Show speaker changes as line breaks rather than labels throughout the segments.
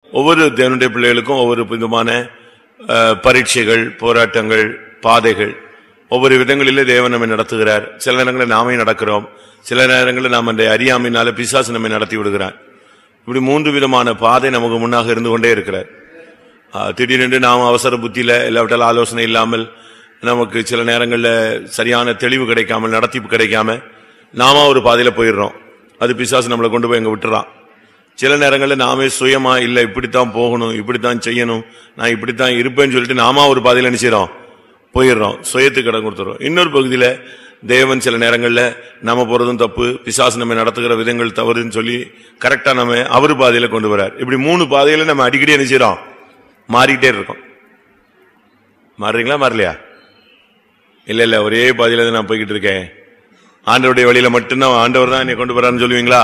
ஒவ்வொரு தேவனுடைய பிள்ளைகளுக்கும் ஒவ்வொரு விதமான அஹ், பரீட்சைகள் போராட்டங்கள் பாதைகள் ஒவ்வொரு விதங்களிலே தேவன் நம்மை நடத்துகிறார் சில நேரங்களில் நாமே நடக்கிறோம் சில நேரங்களில் நாம் அந்த அறியாமையினால பிசாசு நம்மை நடத்தி விடுகிறார் இப்படி மூன்று விதமான பாதை நமக்கு முன்னாக இருந்து கொண்டே இருக்கிறார் ஆஹ், திடீரென்று நாம் அவசர புத்தியில இல்லாவிட்டால் ஆலோசனை இல்லாமல் நமக்கு சில நேரங்களில் சரியான தெளிவு கிடைக்காமல் நடத்திப்பு கிடைக்காம நாம ஒரு பாதையில போயிடுறோம் அது பிசாசு நம்மளை கொண்டு போய் எங்க விட்டுறான் சில நேரங்களில் நாமே சுயமா இல்ல இப்படித்தான் போகணும் இப்படித்தான் செய்யணும் நான் இப்படித்தான் இருப்பேன்னு சொல்லிட்டு நாம ஒரு பாதையில நினைச்சிடறோம் போயிடுறோம் சுயத்துக்கு இடம் கொடுத்துறோம் இன்னொரு பகுதியில தேவன் சில நேரங்கள்ல நம்ம போறதும் தப்பு பிசாசு நம்ம நடத்துகிற விதங்கள் தவறுன்னு சொல்லி கரெக்டா நம்ம அவர் பாதையில கொண்டு வரார் இப்படி மூணு பாதையில நம்ம அடிக்கடி என்ன செய்றோம் மாறிக்கிட்டே இருக்கோம் மாறுறீங்களா மாறலையா இல்ல இல்ல ஒரே பாதையில தான் நான் போய்கிட்டு இருக்கேன் ஆண்டவருடைய வழியில மட்டும்தான் ஆண்டவர் தான் என்னை கொண்டு வரான்னு சொல்லுவீங்களா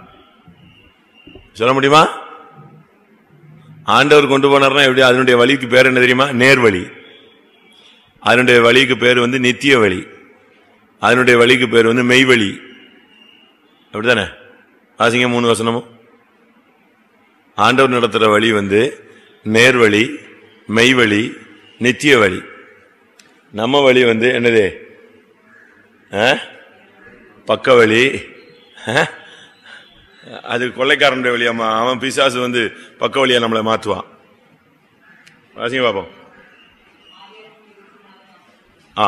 சொல்ல முடியுமா ஆண்டவர் கொண்டு போனார்னா எப்படி அதனுடைய வழிக்கு பேர் என்ன தெரியுமா நேர்வழி அதனுடைய வழிக்கு பேர் வந்து நித்திய வழி அதனுடைய வழிக்கு பேர் வந்து மெய்வழி அப்படிதானே வாசிங்க மூணு வசனமும் ஆண்டவர் நடத்துற வழி வந்து நேர்வழி மெய்வழி நித்திய வழி நம்ம வழி வந்து என்னது ஆ? பக்க வழி ஆ? அது கொள்ளைக்காரனுடைய வழியாமா அவன் பிசாசு வந்து பக்க வழியா நம்மளை மாத்துவான் வாசிங்க பாப்போம் ஆ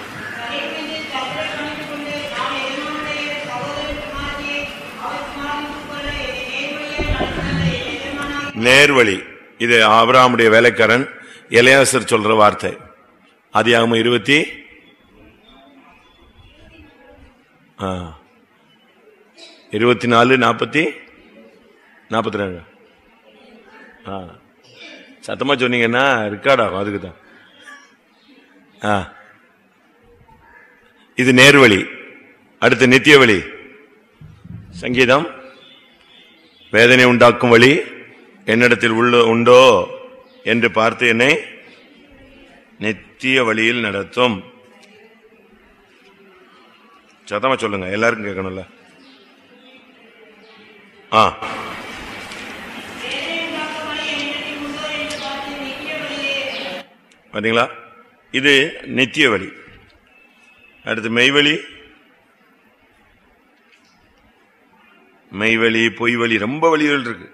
நேர்வழி இது ஆபிரகாமுடைய வேலைக்காரன் எலையாசர் சொல்ற வார்த்தை அதிகாரம் இருபத்தி ஆ. இருபத்தி நாலு நாற்பத்தி நாற்பத்தி ரெண்டு ஆ சத்தமா சொன்னீங்கன்னா ரெக்கார்ட் ஆகும் அதுக்கு தான் ஆ இது நேர்வழி அடுத்து நித்திய வழி சங்கீதம் வேதனை உண்டாக்கும் வழி என்னிடத்தில் உள்ள உண்டோ என்று பார்த்து என்னை நித்திய வழியில் நடத்தும் சத்தமா சொல்லுங்க எல்லாருக்கும் கேட்கணும்ல ஆ பாத்தீங்களா இது நித்திய வழி அடுத்து மெய்வழி மெய்வழி பொய்வழி ரொம்ப வழிகள் இருக்கு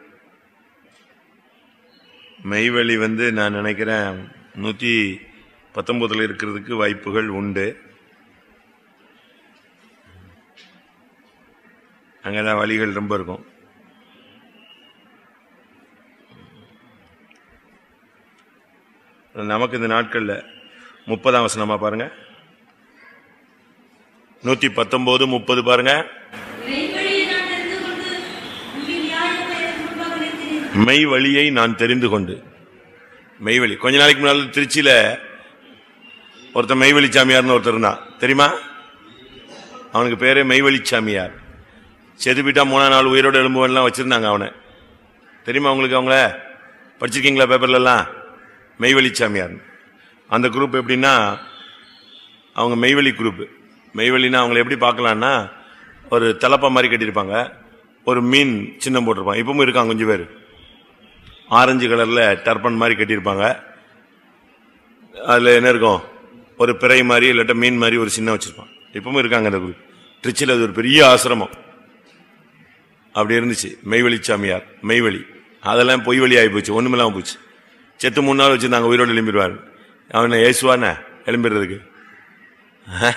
மெய்வழி வந்து நான் நினைக்கிறேன் நூத்தி பத்தொன்பதுல இருக்கிறதுக்கு வாய்ப்புகள் உண்டு அங்கதான் வழிகள் ரொம்ப இருக்கும் நமக்கு இந்த நாட்கள்ல முப்பதாம் வசனமா பாருங்க நூத்தி பத்தொன்பது முப்பது பாருங்க
மெய்வழியை நான் தெரிந்து கொண்டு உம்மின் நியாயத்தை எனக்கு முன்பாக நிறுத்தினீர்.
மெய் வழியை நான் தெரிந்து கொண்டு மெய்வழி கொஞ்ச நாளைக்கு முன்னால திருச்சியில ஒருத்தன் மெய்வழி சாமியார்னு ஒருத்தர் இருந்தான் தெரியுமா அவனுக்கு பேரே மெய்வழி சாமியார் செதுப்பிட்டா மூணாம் நாள் உயிரோட எலும்புவெல்லாம் வச்சிருந்தாங்க அவனை தெரியுமா உங்களுக்கு அவங்கள படிச்சிருக்கீங்களா பேப்பர்ல எல்லாம் மெய்வழி சாமியார் அந்த குரூப் எப்படின்னா அவங்க மெய்வழி குரூப் மெய்வழின்னா அவங்களை எப்படி பார்க்கலாம்னா ஒரு தலப்பா மாதிரி கட்டியிருப்பாங்க ஒரு மீன் சின்னம் போட்டிருப்பாங்க இப்பவும் இருக்காங்க கொஞ்சம் பேர் ஆரஞ்சு கலர்ல டர்பன் மாதிரி கட்டியிருப்பாங்க அதுல என்ன இருக்கும் ஒரு பிறை மாதிரி இல்லாட்ட மீன் மாதிரி ஒரு சின்னம் வச்சிருப்பான் இப்பவும் இருக்காங்க அந்த குரூப் திருச்சியில் அது ஒரு பெரிய ஆசிரமம் அப்படி இருந்துச்சு மெய்வழி சாமியார் மெய்வழி அதெல்லாம் பொய் வழி ஆகி போச்சு ஒண்ணுமில்லாம போச்சு செத்து மூணு நாள் வச்சு நாங்க உயிரோடு எழும்பிடுவார் அவனை ஏசுவானே எழும்பிடுறதுக்கு ஆஹ்.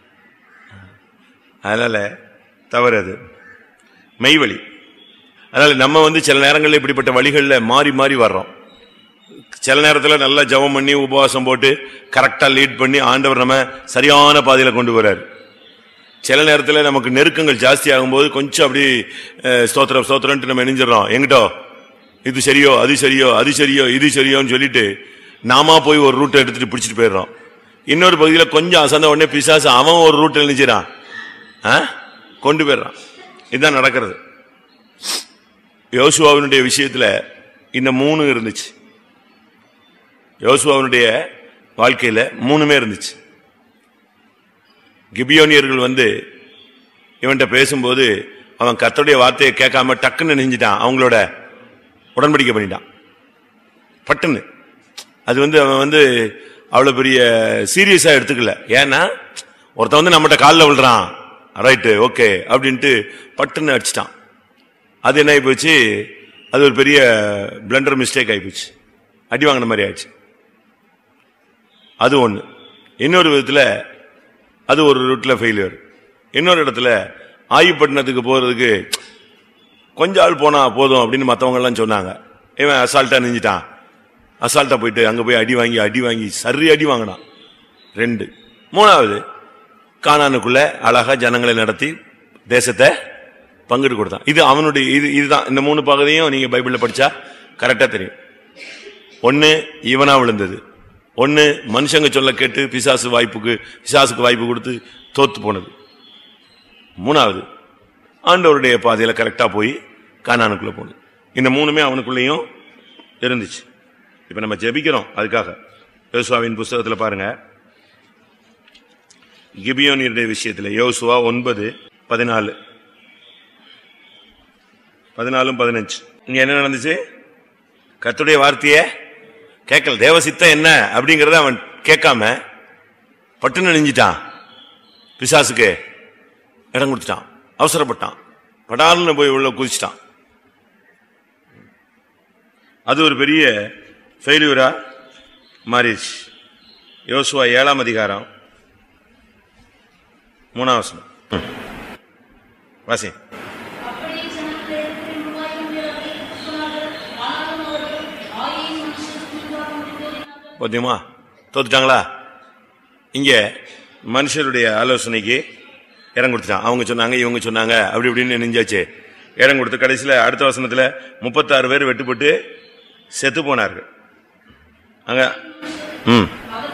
அதனால தவறு அது மெய்வழி அதனால நம்ம வந்து சில நேரங்களில் இப்படிப்பட்ட வழிகளில் மாறி மாறி வர்றோம் சில நேரத்தில் நல்லா ஜெபம் பண்ணி உபவாசம் போட்டு கரெக்டா லீட் பண்ணி ஆண்டவர் நம்ம சரியான பாதையில கொண்டு வர்றாரு சில நேரத்தில் நமக்கு நெருக்கங்கள் ஜாஸ்தி ஆகும்போது கொஞ்சம் அப்படி அஹ், ஸ்தோத்திரம் ஸ்தோத்திரம்ட்டு நம்ம இணைஞ்சிடறோம் எங்கிட்டோ இது சரியோ அது சரியோ அது சரியோ இது சரியோன்னு சொல்லிட்டு நாமா போய் ஒரு ரூட்டை எடுத்துட்டு பிடிச்சிட்டு போயிடுறோம் இன்னொரு பகுதியில் கொஞ்சம் அசந்த உடனே பிசாசு அவன் ஒரு ரூட்டை நினைச்சிடான் கொண்டு போயிடுறான் இதுதான் நடக்கிறது யோசுவாவினுடைய விஷயத்துல இந்த மூணு இருந்துச்சு யோசுவாவினுடைய வாழ்க்கையில மூணுமே இருந்துச்சு கிபியோனியர்கள் வந்து இவன்கிட்ட பேசும்போது அவன் கர்த்தருடைய வார்த்தையை கேட்காம டக்குன்னு நெஞ்சிட்டான் அவங்களோட உடன்படிக்கை பண்ணிட்டான் பட்டுன்னு அது வந்து அவன் வந்து அவ்வளவு பெரிய சீரியஸா எடுத்துக்கல ஏன்னா ஒருத்தன் வந்து நம்மகிட்ட காலில் விழுறான் ரைட்டு ஓகே அப்படின்ட்டு பட்டுன்னு அடிச்சிட்டான் அது என்ன ஆகி போச்சு அது ஒரு பெரிய பிளண்டர் மிஸ்டேக் ஆகி போச்சு அடி வாங்கின மாதிரி ஆயிடுச்சு அது ஒண்ணு இன்னொரு விதத்துல அது ஒரு ரூட்ல ஃபெயிலியர் இன்னொரு இடத்துல ஆயுப்பட்டினத்துக்கு போறதுக்கு கொஞ்ச ஆள் போனா போதும் அப்படின்னு மத்தவங்க எல்லாம் சொன்னாங்க இவன் அசால்ட்டா நெஞ்சிட்டான் அசால்ட்டா போயிட்டு அங்க போய் அடி வாங்கி அடி வாங்கி சரி அடி வாங்கினான் ரெண்டு மூணாவது கானானுக்குள்ள அழகா ஜனங்களை நடத்தி தேசத்தை பங்கிட்டு கொடுத்தான் இது அவனுடைய இது இதுதான் இந்த மூணு பகுதியும் நீங்க பைபிள்ல படிச்சா கரெக்டா தெரியும் ஒன்னு இவனா விழுந்தது ஒன்னு மனுஷங்க சொல்ல கேட்டு பிசாசு வாய்ப்புக்கு பிசாசுக்கு வாய்ப்பு கொடுத்து தோத்து போனது மூணாவது ஆண்டவருடைய பாதையில கரெக்டா போய் கானானுக்குள்ள போனது இந்த மூணுமே அவனுக்குள்ளேயும் இருந்துச்சு இப்ப நம்ம ஜெபிக்கிறோம் அதுக்காக யோசுவாவின் புஸ்தகத்துல பாருங்க கிபியோனியருடைய விஷயத்துல யோசுவா ஒன்பது பதினாலு பதினாலும் பதினஞ்சு இங்க என்ன நடந்துச்சு கர்த்தருடைய வார்த்தையே கேட்கல தேவசித்தம் என்ன அப்படிங்கறத அவன் கேட்காம பட்டுன்னு நெஞ்சிட்டான் பிசாசுக்கு இடம் கொடுத்துட்டான் அவசரப்பட்டான் படால்னு போய் உள்ள குதிச்சிட்டான் அது ஒரு பெரிய ஃபெயிலியூரா மாறிடுச்சு யோசுவா ஏழாம் அதிகாரம் மூணாம் வசனம் ம். வாசி
அப்படியே ஜனங்கள் முன்பாக சொன்னார்கள் ஆனாலும் அவர்கள் ஆயிரம் மனுஷருக்கு முன்பாக முடிந்தோடினார்கள்
பாத்தியமா தோத்துட்டாங்களா இங்க மனுஷருடைய ஆலோசனைக்கு இடம் கொடுத்துட்டான் அவங்க சொன்னாங்க இவங்க சொன்னாங்க அப்படி இப்படின்னு நெஞ்சாச்சு இடம் கொடுத்து கடைசியில அடுத்த வசனத்துல முப்பத்தாறு பேர் வெட்டுப்பட்டு செத்து போனார்கள் அங்க ம்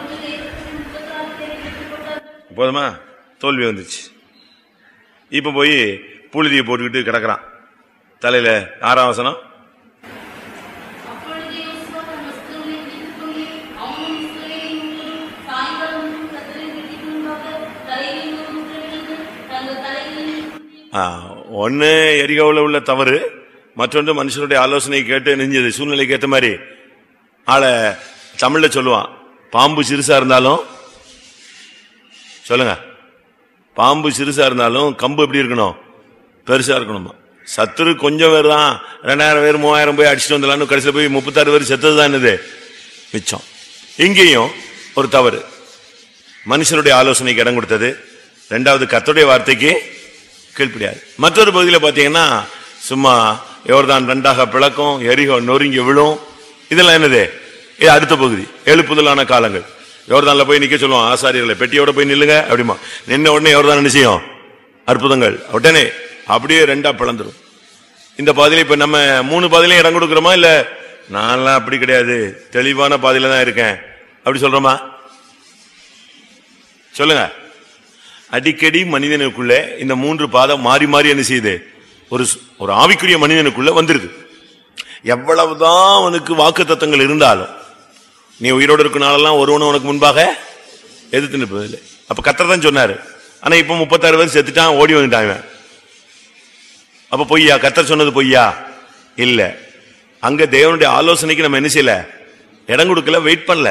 போதுமா தோல்வி வந்துச்சு இப்ப போய் புழுதியை போட்டுக்கிட்டு கிடக்குறான் தலையில ஆறாம் வசனம்
அப்பொழுது யோசுவா தன் வஸ்திரங்களை கிழித்துக் கொண்டு அவனும் இஸ்ரவேலின் மூவரும் சாயங்காலம் மட்டும் கர்த்தரின் வீட்டுக்கு முன்பாக தலையில் ஒரு முத்திரையிட்டு தங்கள் தலைகளில்
ஆ, ஒண்ணு எரிகோவில் உள்ள தவறு மற்றொன்று மனுஷனுடைய ஆலோசனை கேட்டு நெஞ்சது சூழ்நிலைக்கு ஏத்த மாதிரி ஆளை தமிழ்ல சொல்லுவான் பாம்பு சிறுசா இருந்தாலும் சொல்லுங்க பாம்பு சிறுசா இருந்தாலும் கம்பு எப்படி இருக்கணும் பெருசா இருக்கணுமா சத்துரு கொஞ்சம் பேர் தான் ரெண்டாயிரம் பேர் மூவாயிரம் போய் அடிச்சுட்டு வந்துடலாம்னு கடைசியில் போய் முப்பத்தாறு பேர் செத்தது இது மிச்சம் இங்கேயும் ஒரு தவறு மனுஷனுடைய ஆலோசனைக்கு இடம் கொடுத்தது ரெண்டாவது கர்த்தருடைய வார்த்தைக்கு கீழ்ப்படியாது மற்றொரு பகுதியில் பார்த்தீங்கன்னா சும்மா யோர்தான் ரெண்டாக பிளக்கும் எரிகோ நொறுங்கி விழும் இதெல்லாம் என்னது இது அடுத்த பகுதி எழுப்புதலான காலங்கள் யோர்தான்ல போய் நிக்க சொல்லுவோம் ஆசாரியர்களை பெட்டியோட போய் நில்லுங்க அப்படிமா நின்ன உடனே யோர்தான் என்ன செய்யும் அற்புதங்கள் உடனே அப்படியே ரெண்டா பிளந்துரும் இந்த பாதையில இப்ப நம்ம மூணு பாதையிலையும் இடம் கொடுக்கிறோமா இல்ல நான்லாம் அப்படி கிடையாது தெளிவான பாதையில தான் இருக்கேன் அப்படி சொல்றோமா சொல்லுங்க அடிக்கடி மனிதனுக்குள்ள இந்த மூன்று பாதம் மாறி மாறி என்ன செய்யுது ஒரு ஸ்- ஒரு ஆவிக்குரிய மனிதனுக்குள்ள வந்துருது எவ்வளவுதான் அவனுக்கு வாக்கு தத்தங்கள் இருந்தாலும் நீ உயிரோடு இருக்க நாளெல்லாம் ஒருவனும் உனக்கு முன்பாக எதிர்த்து நிற்பதில்லை அப்ப கத்தர் தான் சொன்னாரு ஆனா இப்ப முப்பத்தாறு பேர் செத்துட்டான் ஓடி வந்துட்டான் இவன் அப்ப பொய்யா கத்தர் சொன்னது பொய்யா இல்ல அங்க தேவனுடைய ஆலோசனைக்கு நம்ம என்ன செய்யல இடம் கொடுக்கல வெயிட் பண்ணல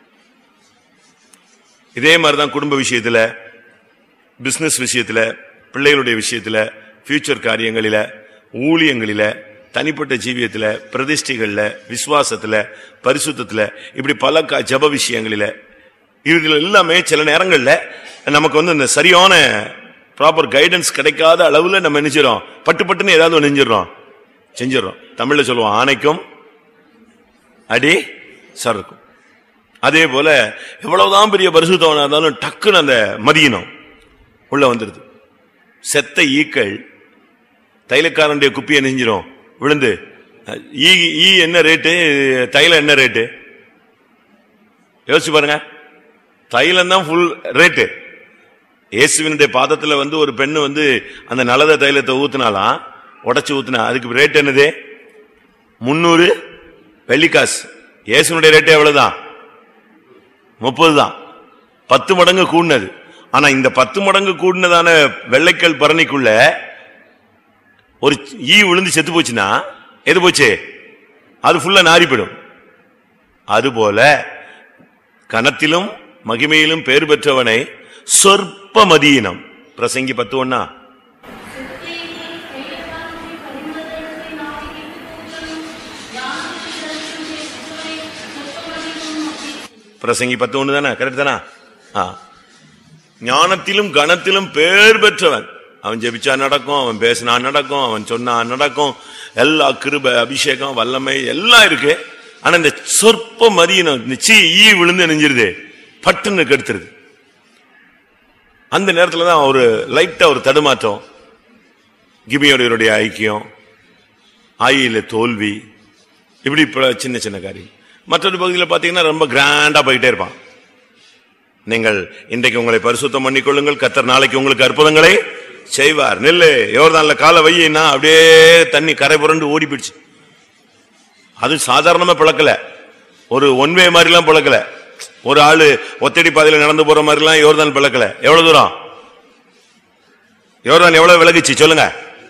இதே மாதிரிதான் குடும்ப விஷயத்துல பிசினஸ் விஷயத்துல பிள்ளைகளுடைய விஷயத்துல ஃபியூச்சர் காரியங்களில ஊழியங்களில தனிப்பட்ட ஜீவியத்துல பிரதிஷ்டைகள்ல விசுவாசத்துல பரிசுத்தத்துல இப்படி பல க- ஜெப விஷயங்களில இதுல எல்லாமே சில நேரங்கள்ல நமக்கு வந்து இந்த சரியான ப்ராப்பர் கைடன்ஸ் கிடைக்காத அளவுல நம்ம நினைச்சிடறோம் பட்டு பட்டுன்னு ஏதாவது ஒண்ணு நெஞ்சிடறோம் செஞ்சிடறோம் தமிழ்ல சொல்லுவோம் ஆணைக்கும் அடி சறுக்கும் அதே போல எவ்வளவுதான் பெரிய பரிசுத்தவனா இருந்தாலும் டக்குன்னு அந்த மதியினம் உள்ள வந்துருது செத்த ஈக்கள் தைலக்காரனுடைய குப்பியை நெஞ்சிரும் விழுந்து ஈ ஈ என்ன ரேட்டு தைலம் என்ன ரேட்டு யோசிச்சு பாருங்க தைலம் தான் ஃபுல் ரேட்டு இயேசுவினுடைய பாதத்துல வந்து ஒரு பெண்ணு வந்து அந்த நலத தைலத்தை ஊத்துனாலாம் உடைச்சு ஊத்துனா அதுக்கு ரேட் என்னது முன்னூறு வெள்ளிக்காசு இயேசுனுடைய ரேட்டு எவ்வளவுதான் முப்பது தான் பத்து மடங்கு கூடினது ஆனா இந்த பத்து மடங்கு கூடினதான வெள்ளைக்கல் பரணிக்குள்ள ஒரு ஈ விழுந்து செத்து போச்சுன்னா எது போச்சு அது ஃபுல்லா நாரி போயிடும் அதுபோல கனத்திலும் மகிமையிலும் பேர் பெற்றவனை சொற்ப மதியினம் பிரசங்கி பத்து ஒண்ணா பிரசங்கி பத்து ஒண்ணு தானே கரெக்ட் தானே ஆ. ஞானத்திலும் கணத்திலும் பேர் பெற்றவன் அவன் ஜெபிச்சா நடக்கும் அவன் பேசினா நடக்கும் அவன் சொன்னா நடக்கும் எல்லா கிருப அபிஷேகம் வல்லமை எல்லாம் இருக்கு ஆனா இந்த சொற்ப மதியினம் இந்த சீ ஈ விழுந்து நெஞ்சிருது பட்டுன்னு கெடுத்துருது அந்த நேரத்துல தான் ஒரு லைட்டா ஒரு தடுமாற்றம் கிமியோடையருடைய ஐக்கியம் ஆயில தோல்வி இப்படி பல சின்ன சின்ன காரியம் மற்றொரு பகுதியில் பார்த்தீங்கன்னா ரொம்ப கிராண்டா போயிட்டே இருப்பான் நீங்கள் இன்றைக்கு உங்களை பரிசுத்தம் பண்ணிக்கொள்ளுங்கள் கத்தர் நாளைக்கு உங்களுக்கு அற்புதங்களை செய்வார் நெல்லு யோர்தான்ல காலை வையினா அப்படியே தண்ணி கரை புரண்டு ஓடி போயிடுச்சு அது சாதாரணமா பிளக்கல ஒரு ஒன்வே மாதிரிலாம் பிளக்கல ஒரு ஆளு ஒத்தடி பாதையில நடந்து போற மாதிரிலாம் யோர்தான் பிளக்கல எவ்வளவு தூரம் யோர்தான் எவ்வளவு விலகுச்சு சொல்லுங்க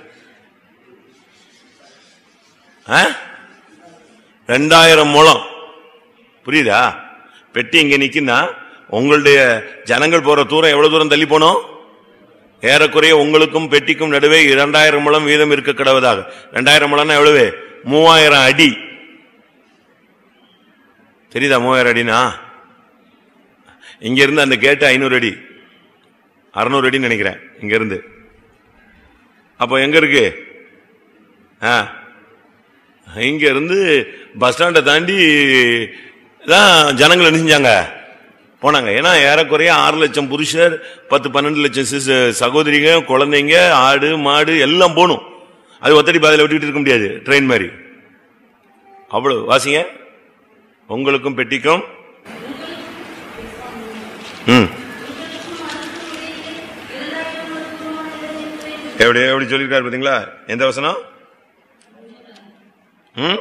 ஆ? ரெண்டாயிரம் முழம் புரியுதா பெட்டி இங்க நிக்குன்னா உங்களுடைய ஜனங்கள் போற தூரம் எவ்வளவு தூரம் தள்ளி போனோம் ஏறக்குறைய உங்களுக்கும் பெட்டிக்கும் நடுவே இரண்டாயிரம் முழம் வீதம் இருக்க கிடவதாக ரெண்டாயிரம் முழம்னா எவ்வளவு மூவாயிரம் அடி தெரியுதா மூவாயிரம் அடினா இங்க இருந்து அந்த கேட்டு ஐநூறு அடி அறுநூறு அடின்னு நினைக்கிறேன் இங்க இருந்து அப்போ எங்க இருக்கு ஆ இங்க இருந்து பஸ் ஸ்டாண்டை தாண்டி தான் ஜனங்கள் என்ன செஞ்சாங்க போனாங்க ஏன்னா ஏறக்குறைய ஆறு லட்சம் புருஷர் பத்து பன்னெண்டு லட்சம் சிசு சகோதரிங்க குழந்தைங்க ஆடு மாடு எல்லாம் போகணும் அது ஒத்தடி பாதையில விட்டுக்கிட்டு இருக்க முடியாது ட்ரெயின் மாதிரி அவ்வளவு வாசிங்க உங்களுக்கும் பெட்டிக்கும் ம் எப்படி எப்படி சொல்லியிருக்காரு பாத்தீங்களா எந்த வசனம் ம்?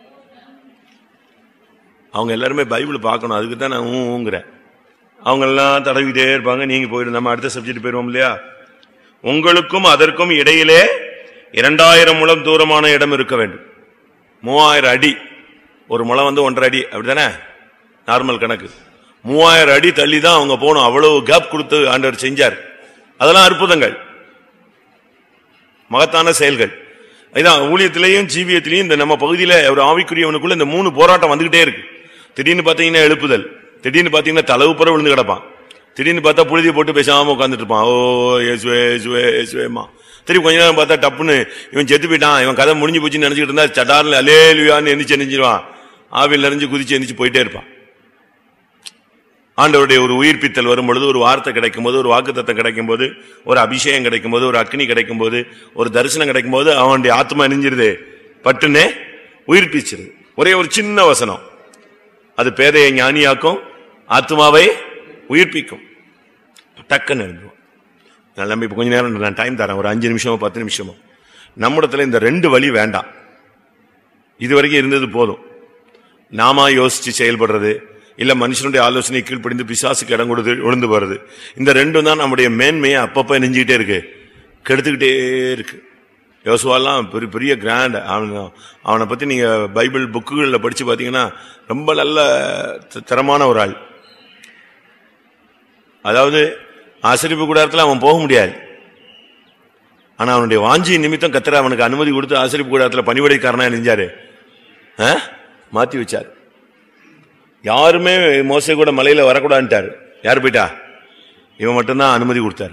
அவங்க எல்லாருமே பைபிள் பார்க்கணும் அதுக்கு தான் நான் ஊங்குறேன் அவங்க எல்லாம் தடவிட்டே இருப்பாங்க நீங்க போயிடு நம்ம அடுத்த சப்ஜெக்ட் போயிருவோம் இல்லையா உங்களுக்கும் அதற்கும் இடையிலே இரண்டாயிரம் முழம் தூரமான இடம் இருக்க வேண்டும் மூவாயிரம் அடி ஒரு முழம் வந்து ஒன்றரை அடி அப்படிதானே நார்மல் கணக்கு மூவாயிரம் அடி தள்ளி தான் அவங்க போகணும் அவ்வளவு கேப் கொடுத்து ஆண்டவர் செஞ்சார் அதெல்லாம் அற்புதங்கள் மகத்தான செயல்கள் இதான் ஊழியத்திலையும் ஜீவியத்திலையும் இந்த நம்ம பகுதியில ஒரு ஆவிக்குரியவனுக்குள்ள இந்த மூணு போராட்டம் வந்துகிட்டே இருக்கு திடீர்னு பாத்தீங்கன்னா எழுப்புதல் திடீர்னு பாத்தீங்கன்னா தலவு புற விழுந்து கிடப்பான் திடீர்னு பார்த்தா புழுதியை போட்டு பேசாம உட்காந்துட்டு இருப்பான் ஓ ஏசுவே ஏசுவே ஏசுவேமா திருப்பி கொஞ்ச நேரம் பார்த்தா டப்புன்னு இவன் செத்து போயிட்டான் இவன் கதை முடிஞ்சு போச்சுன்னு நினைச்சிட்டு இருந்தா சட்டார்ல அலேலுயான்னு எந்திரிச்சு எந்திரிச்சிருவான் ஆவில் நிறைஞ்சு குதிச்சு எந்திரிச்சு போயிட்டே இருப்பான் ஆண்டவருடைய ஒரு உயிர்ப்பித்தல் வரும் பொழுது ஒரு வார்த்தை கிடைக்கும் போது ஒரு வாக்குத்தத்தம் கிடைக்கும் போது ஒரு அபிஷேகம் கிடைக்கும் போது ஒரு அக்னி கிடைக்கும் போது ஒரு தரிசனம் கிடைக்கும் போது அவனுடைய ஆத்மா நெஞ்சிருது பட்டுன்னு உயிர்ப்பிச்சிருது ஒரே ஒரு சின்ன வசனம் அது பேதையை ஞானியாக்கும் ஆத்மாவை உயிர்ப்பிக்கும் டக்குன்னு எழுந்துரும் நான் நம்பி இப்ப கொஞ்ச நேரம் நான் டைம் தரேன் ஒரு அஞ்சு நிமிஷமோ பத்து நிமிஷமோ நம்மிடத்துல இந்த ரெண்டு வழி வேண்டாம் இதுவரைக்கும் இருந்தது போதும் நாமா யோசிச்சு செயல்படுறது இல்ல மனுஷனுடைய ஆலோசனை கீழ்ப்படிந்து பிசாசுக்கு இடம் கொடுத்து விழுந்து போறது இந்த ரெண்டும் தான் நம்முடைய மேன்மையை அப்பப்ப நெஞ்சுக்கிட்டே இருக்கு கெடுத்துக்கிட்டே இருக்கு யோசுவாலாம் பெரிய பெரிய கிராண்ட் அவன் அவனை பத்தி நீங்க பைபிள் புக்குகளில் படிச்சு பாத்தீங்கன்னா ரொம்ப நல்ல தி- திறமான ஒரு ஆள் அதாவது ஆசிரியப்பு கூடாரத்தில் அவன் போக முடியாது ஆனா அவனுடைய வாஞ்சி நிமித்தம் கத்திர அவனுக்கு அனுமதி கொடுத்து ஆசிரியப்பு கூடாரத்தில் பணிவிடைக்காரனா நெஞ்சாரு ஆ? மாத்தி வச்சார் யாருமே மோசை கூட மலையில வரக்கூடாதுட்டாரு யார் போயிட்டா இவன் மட்டும்தான் அனுமதி கொடுத்தாரு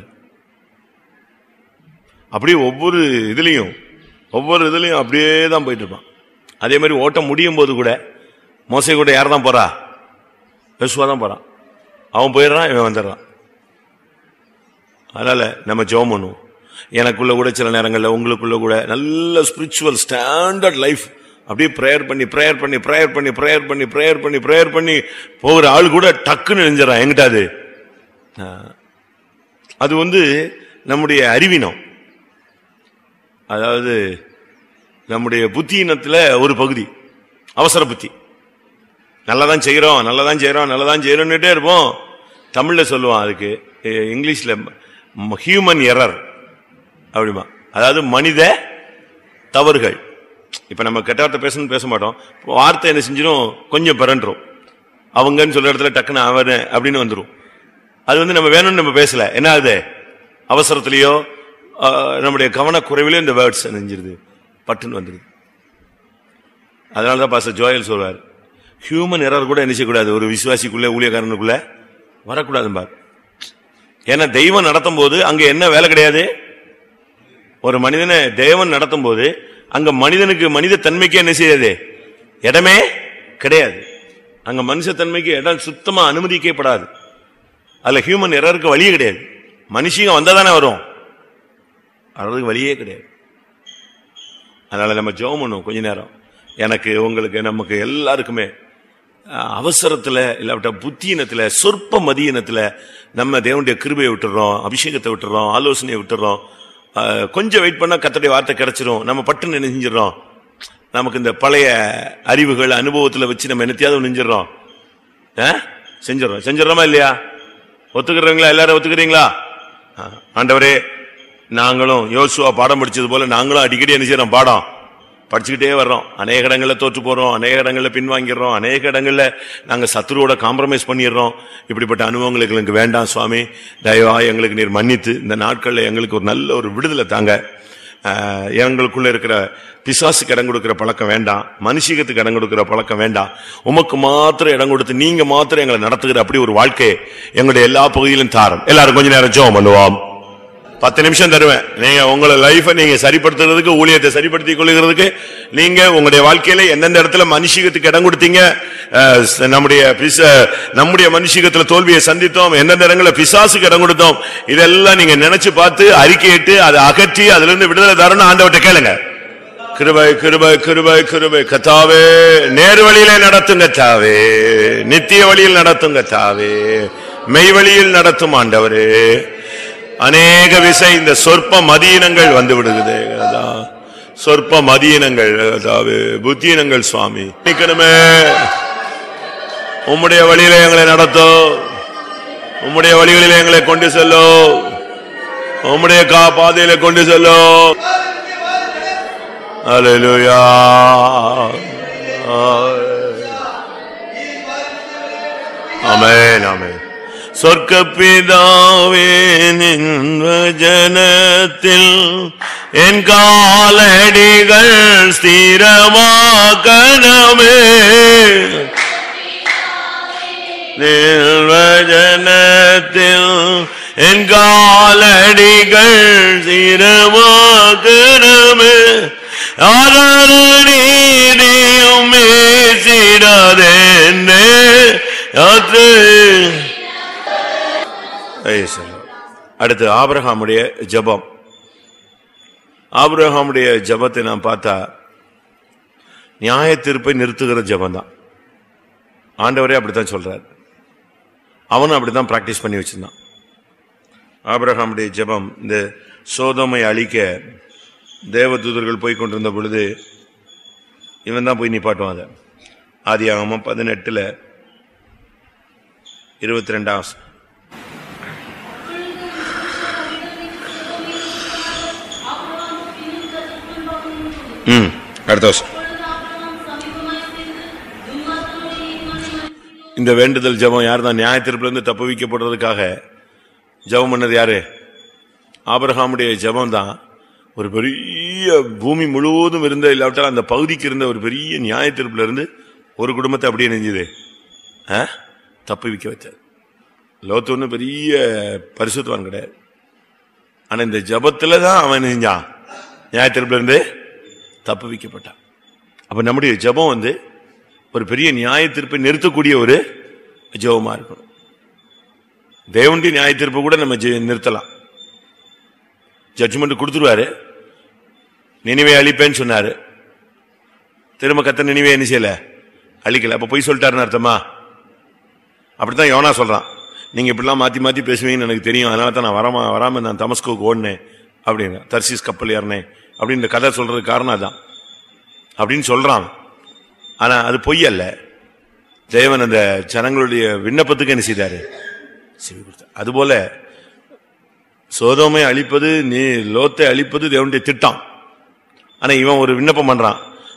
அப்படியே ஒவ்வொரு இதுலயும் ஒவ்வொரு இதுலயும் அப்படியே தான் போயிட்டு இருப்பான் அதே மாதிரி ஓட்டம் முடியும் போது கூட மோசை கூட யார் தான் போறா யோசுவா தான் போறான் அவன் போயிடுறான் இவன் வந்துடுறான் அதனால நம்ம ஜெபம் பண்ணுவோம் எனக்குள்ள கூட சில நேரங்கள்ல உங்களுக்குள்ள கூட நல்ல ஸ்பிரிச்சுவல் ஸ்டாண்டர்ட் லைஃப் அப்படியே ப்ரேயர் பண்ணி ப்ரேயர் பண்ணி ப்ரேயர் பண்ணி ப்ரேயர் பண்ணி ப்ரேயர் பண்ணி ப்ரேயர் பண்ணி போகிற ஆள் கூட டக்குன்னு நெஞ்சிடறான் எங்கிட்ட அது ஆ. அது வந்து நம்முடைய அறிவினம் அதாவது நம்முடைய புத்தியினத்துல ஒரு பகுதி அவசர புத்தி நல்லதான் செய்யறோம் நல்லதான் செய்யறோம் நல்லதான் செய்யறோம்னுட்டே இருப்போம் தமிழ்ல சொல்லுவான் அதுக்கு எ- இங்கிலீஷ்ல ஹியூமன் எரர் அப்படிமா அதாவது மனித தவறுகள் இப்ப நம்ம கெட்ட வார்த்தை பேசணும்னு பேச மாட்டோம் வார்த்தை என்ன செஞ்சிடும் கொஞ்சம் பிறண்டுரும் அவங்கன்னு சொல்ற இடத்துல டக்குன்னு அவன் அப்படின்னு வந்துரும் அது வந்து நம்ம வேணும்னு நம்ம பேசல என்ன ஆகுது அவசரத்திலேயோ ஆ, நம்முடைய கவனக்குறைவிலே இந்த வேர்ட்ஸ் நெஞ்சிருது பட்டுன்னு வந்துருது அதனாலதான் பாஸ்டர் ஜோயல் சொல்வார் ஹியூமன் எரர் கூட என்ன செய்யக்கூடாது ஒரு விசுவாசிக்குள்ள ஊழியக்காரனுக்குள்ள வரக்கூடாது பார் ஏன்னா தெய்வம் நடத்தும் போது அங்க என்ன வேலை கிடையாது ஒரு மனிதனை தேவன் நடத்தும் போது அங்க மனிதனுக்கு மனித தன்மைக்கு என்ன செய்யாது இடமே கிடையாது அங்க மனுஷ தன்மைக்கு இடம் சுத்தமா அனுமதிக்கப்படாது அதுல ஹியூமன் எரருக்கு வழியே கிடையாது மனுஷங்க வந்தா தானே வரும் அதுக்கு வழியே கிடையாது அதனால நம்ம ஜெபம் பண்ணுவோம் கொஞ்ச நேரம் எனக்கு உங்களுக்கு நமக்கு எல்லாருக்குமே அஹ், அவசரத்துல இல்லாவிட்ட புத்தியினத்துல சொற்ப மதியினத்துல நம்ம தேவனுடைய கிருபையை விட்டுறோம் அபிஷேகத்தை விட்டுறோம் ஆலோசனையை விட்டுறோம் அஹ், கொஞ்சம் வெயிட் பண்ணா கத்தடைய வார்த்தை கிடைச்சிரும் நம்ம பட்டுன்னு என்ன செஞ்சிடறோம் நமக்கு இந்த பழைய அறிவுகள் அனுபவத்துல வச்சு நம்ம என்னத்தையாவது நெஞ்சிடறோம் செஞ்சிடறோம் செஞ்சிடறோமா இல்லையா ஒத்துக்கிறீங்களா எல்லாரும் ஒத்துக்கிறீங்களா ஆ, ஆண்டவரே நாங்களும் யோசுவா பாடம் படிச்சது போல நாங்களும் அடிக்கடி என்ன செய்யறோம் பாடம் படிச்சுக்கிட்டே வர்றோம் அநேக இடங்கள்ல தோற்று போறோம் அநேக இடங்கள்ல பின்வாங்கிடுறோம் அநேக இடங்கள்ல நாங்க சத்துருவோட காம்ப்ரமைஸ் பண்ணிடுறோம் இப்படிப்பட்ட அனுபவங்கள் எங்களுக்கு வேண்டாம் சுவாமி தயவா எங்களுக்கு நீர் மன்னித்து இந்த நாட்கள்ல எங்களுக்கு ஒரு நல்ல ஒரு விடுதலை தாங்க ஆஹ், எங்களுக்குள்ள இருக்கிற பிசாசுக்கு இடம் கொடுக்கிற பழக்கம் வேண்டாம் மனுஷிகத்துக்கு இடம் கொடுக்கிற பழக்கம் வேண்டாம் உமக்கு மாத்திரம் இடம் கொடுத்து நீங்க மாத்திரம் எங்களை நடத்துகிற அப்படி ஒரு வாழ்க்கை எங்களுடைய எல்லா பகுதியிலும் தாரும் எல்லாரும் கொஞ்ச நேரம் ஜெபம் பண்ணுவோம் பத்து நிமிஷம் தருவேன் நீங்க உங்களை லைஃப நீங்க சரிப்படுத்துறதுக்கு ஊழியத்தை சரிப்படுத்திக் கொள்கிறதுக்கு நீங்க உங்களுடைய வாழ்க்கையில எந்தெந்த இடத்துல மனுஷிகத்துக்கு இடம் கொடுத்தீங்க அஹ், ச- நம்முடைய பிச நம்முடைய மனுஷிகத்துல தோல்வியை சந்தித்தோம் எந்தெந்த இடங்கள்ல பிசாசுக்கு இடம் கொடுத்தோம் இதெல்லாம் நீங்க நினைச்சு பார்த்து அறிக்கையிட்டு அதை அகற்றி அதுல இருந்து விடுதலை தரணும் ஆண்டவர்ட்ட கேளுங்க கிருபை கிருபை கிருபை கிருபை கத்தாவே நேர் வழியிலே நடத்துங்க தாவே நித்திய வழியில் நடத்துங்க தாவே மெய் வழியில் நடத்தும் ஆண்டவரே அநேக விசை இந்த சொற்ப மதியினங்கள் வந்து விடுகுது அதான் சொற்ப மதியினங்கள் அதாவது புத்தியினங்கள் சுவாமி நிக்கணுமே உம்முடைய வழியில எங்களை நடத்தும் உம்முடைய வழிகளிலே எங்களை கொண்டு செல்லும் உம்முடைய கா பாதையில கொண்டு செல்லும் Hallelujah. ஆமென் ஆமென் சொர்க்க பிதாவே ஜனத்தில் என் காலடிகள் ஸ்திரமாக்கணமே நிர்வஜனத்தில் என் காலடிகள் ஸ்திரமாக்கணமே நீதியும் மேசிடாதென்னே யாத்திரை Praise the Lord. அடுத்து ஆபிரகாமுடைய ஜெபம் ஆபிரகாமுடைய ஜெபத்தை நாம் பார்த்தா நியாய தீர்ப்பை நிறுத்துகிற ஜெபம் தான் ஆண்டவரே அப்படித்தான் சொல்றார் அவனும் அப்படித்தான் பிராக்டிஸ் பண்ணி வச்சிருந்தான் ஆபிரகாமுடைய ஜெபம் இந்த சோதமை அழிக்க தேவதூதர்கள் போய் கொண்டிருந்த பொழுது இவன் தான் போய் நிப்பாட்டுவான் அதை ஆதியாகமம் பதினெட்டுல இருபத்தி ரெண்டாம் ம் அடுத்த வருஷம் இந்த வேண்டுதல் ஜெபம் யார் தான் நியாயத்திற்குல இருந்து தப்பு வைக்கப்படுறதுக்காக ஜெபம் பண்ணது யாரு ஆபிரகாமுடைய ஜெபம் தான் ஒரு பெரிய பூமி முழுவதும் இருந்த இல்லாவிட்டால் அந்த பகுதிக்கு இருந்த ஒரு பெரிய நியாயத்திற்புல இருந்து ஒரு குடும்பத்தை அப்படியே நெஞ்சுது ஆ? தப்பு வைக்க வச்சது லோத்து ஒன்றும் பெரிய பரிசுத்தவான் கிடையாது ஆனா இந்த ஜபத்துல தான் அவன் நெஞ்சான் நியாயத்திற்புல இருந்து தப்பு வைக்கப்பட்டான் அப்ப நம்முடைய ஜெபம் வந்து ஒரு பெரிய நியாய தீர்ப்பை நிறுத்தக்கூடிய ஒரு ஜெபமா இருக்கணும் தேவனுடைய நியாய தீர்ப்பை கூட நம்ம ஜெ- நிறுத்தலாம் ஜட்ஜ்மெண்ட் கொடுத்துருவாரு நினைவை அழிப்பேன்னு சொன்னாரு திரும்ப கத்த நினைவை என்ன செய்யல அழிக்கல அப்ப பொய் சொல்லிட்டாருன்னு அர்த்தமா அப்படித்தான் யோனா சொல்றான் நீங்க இப்படிலாம் மாத்தி மாத்தி பேசுவீங்கன்னு எனக்கு தெரியும் அதனால தான் நான் வராம வராம நான் தமஸ்கோக்கு ஓடினேன் அப்படின்னு தர்சிஸ் கப்பல் ஏறினேன் அப்படின்னு கதை சொல்றதுக்கு காரணம் அதான் அப்படின்னு சொல்றான் ஆனா அது பொய் அல்ல தேவன் அந்த ஜனங்களுடைய விண்ணப்பத்துக்கு என்ன செய்தாரு செவி கொடுத்தார் அதுபோல சோதோமை அழிப்பது நீ லோத்தை அழிப்பது தேவனுடைய திட்டம் ஆனா இவன் ஒரு விண்ணப்பம் பண்றான்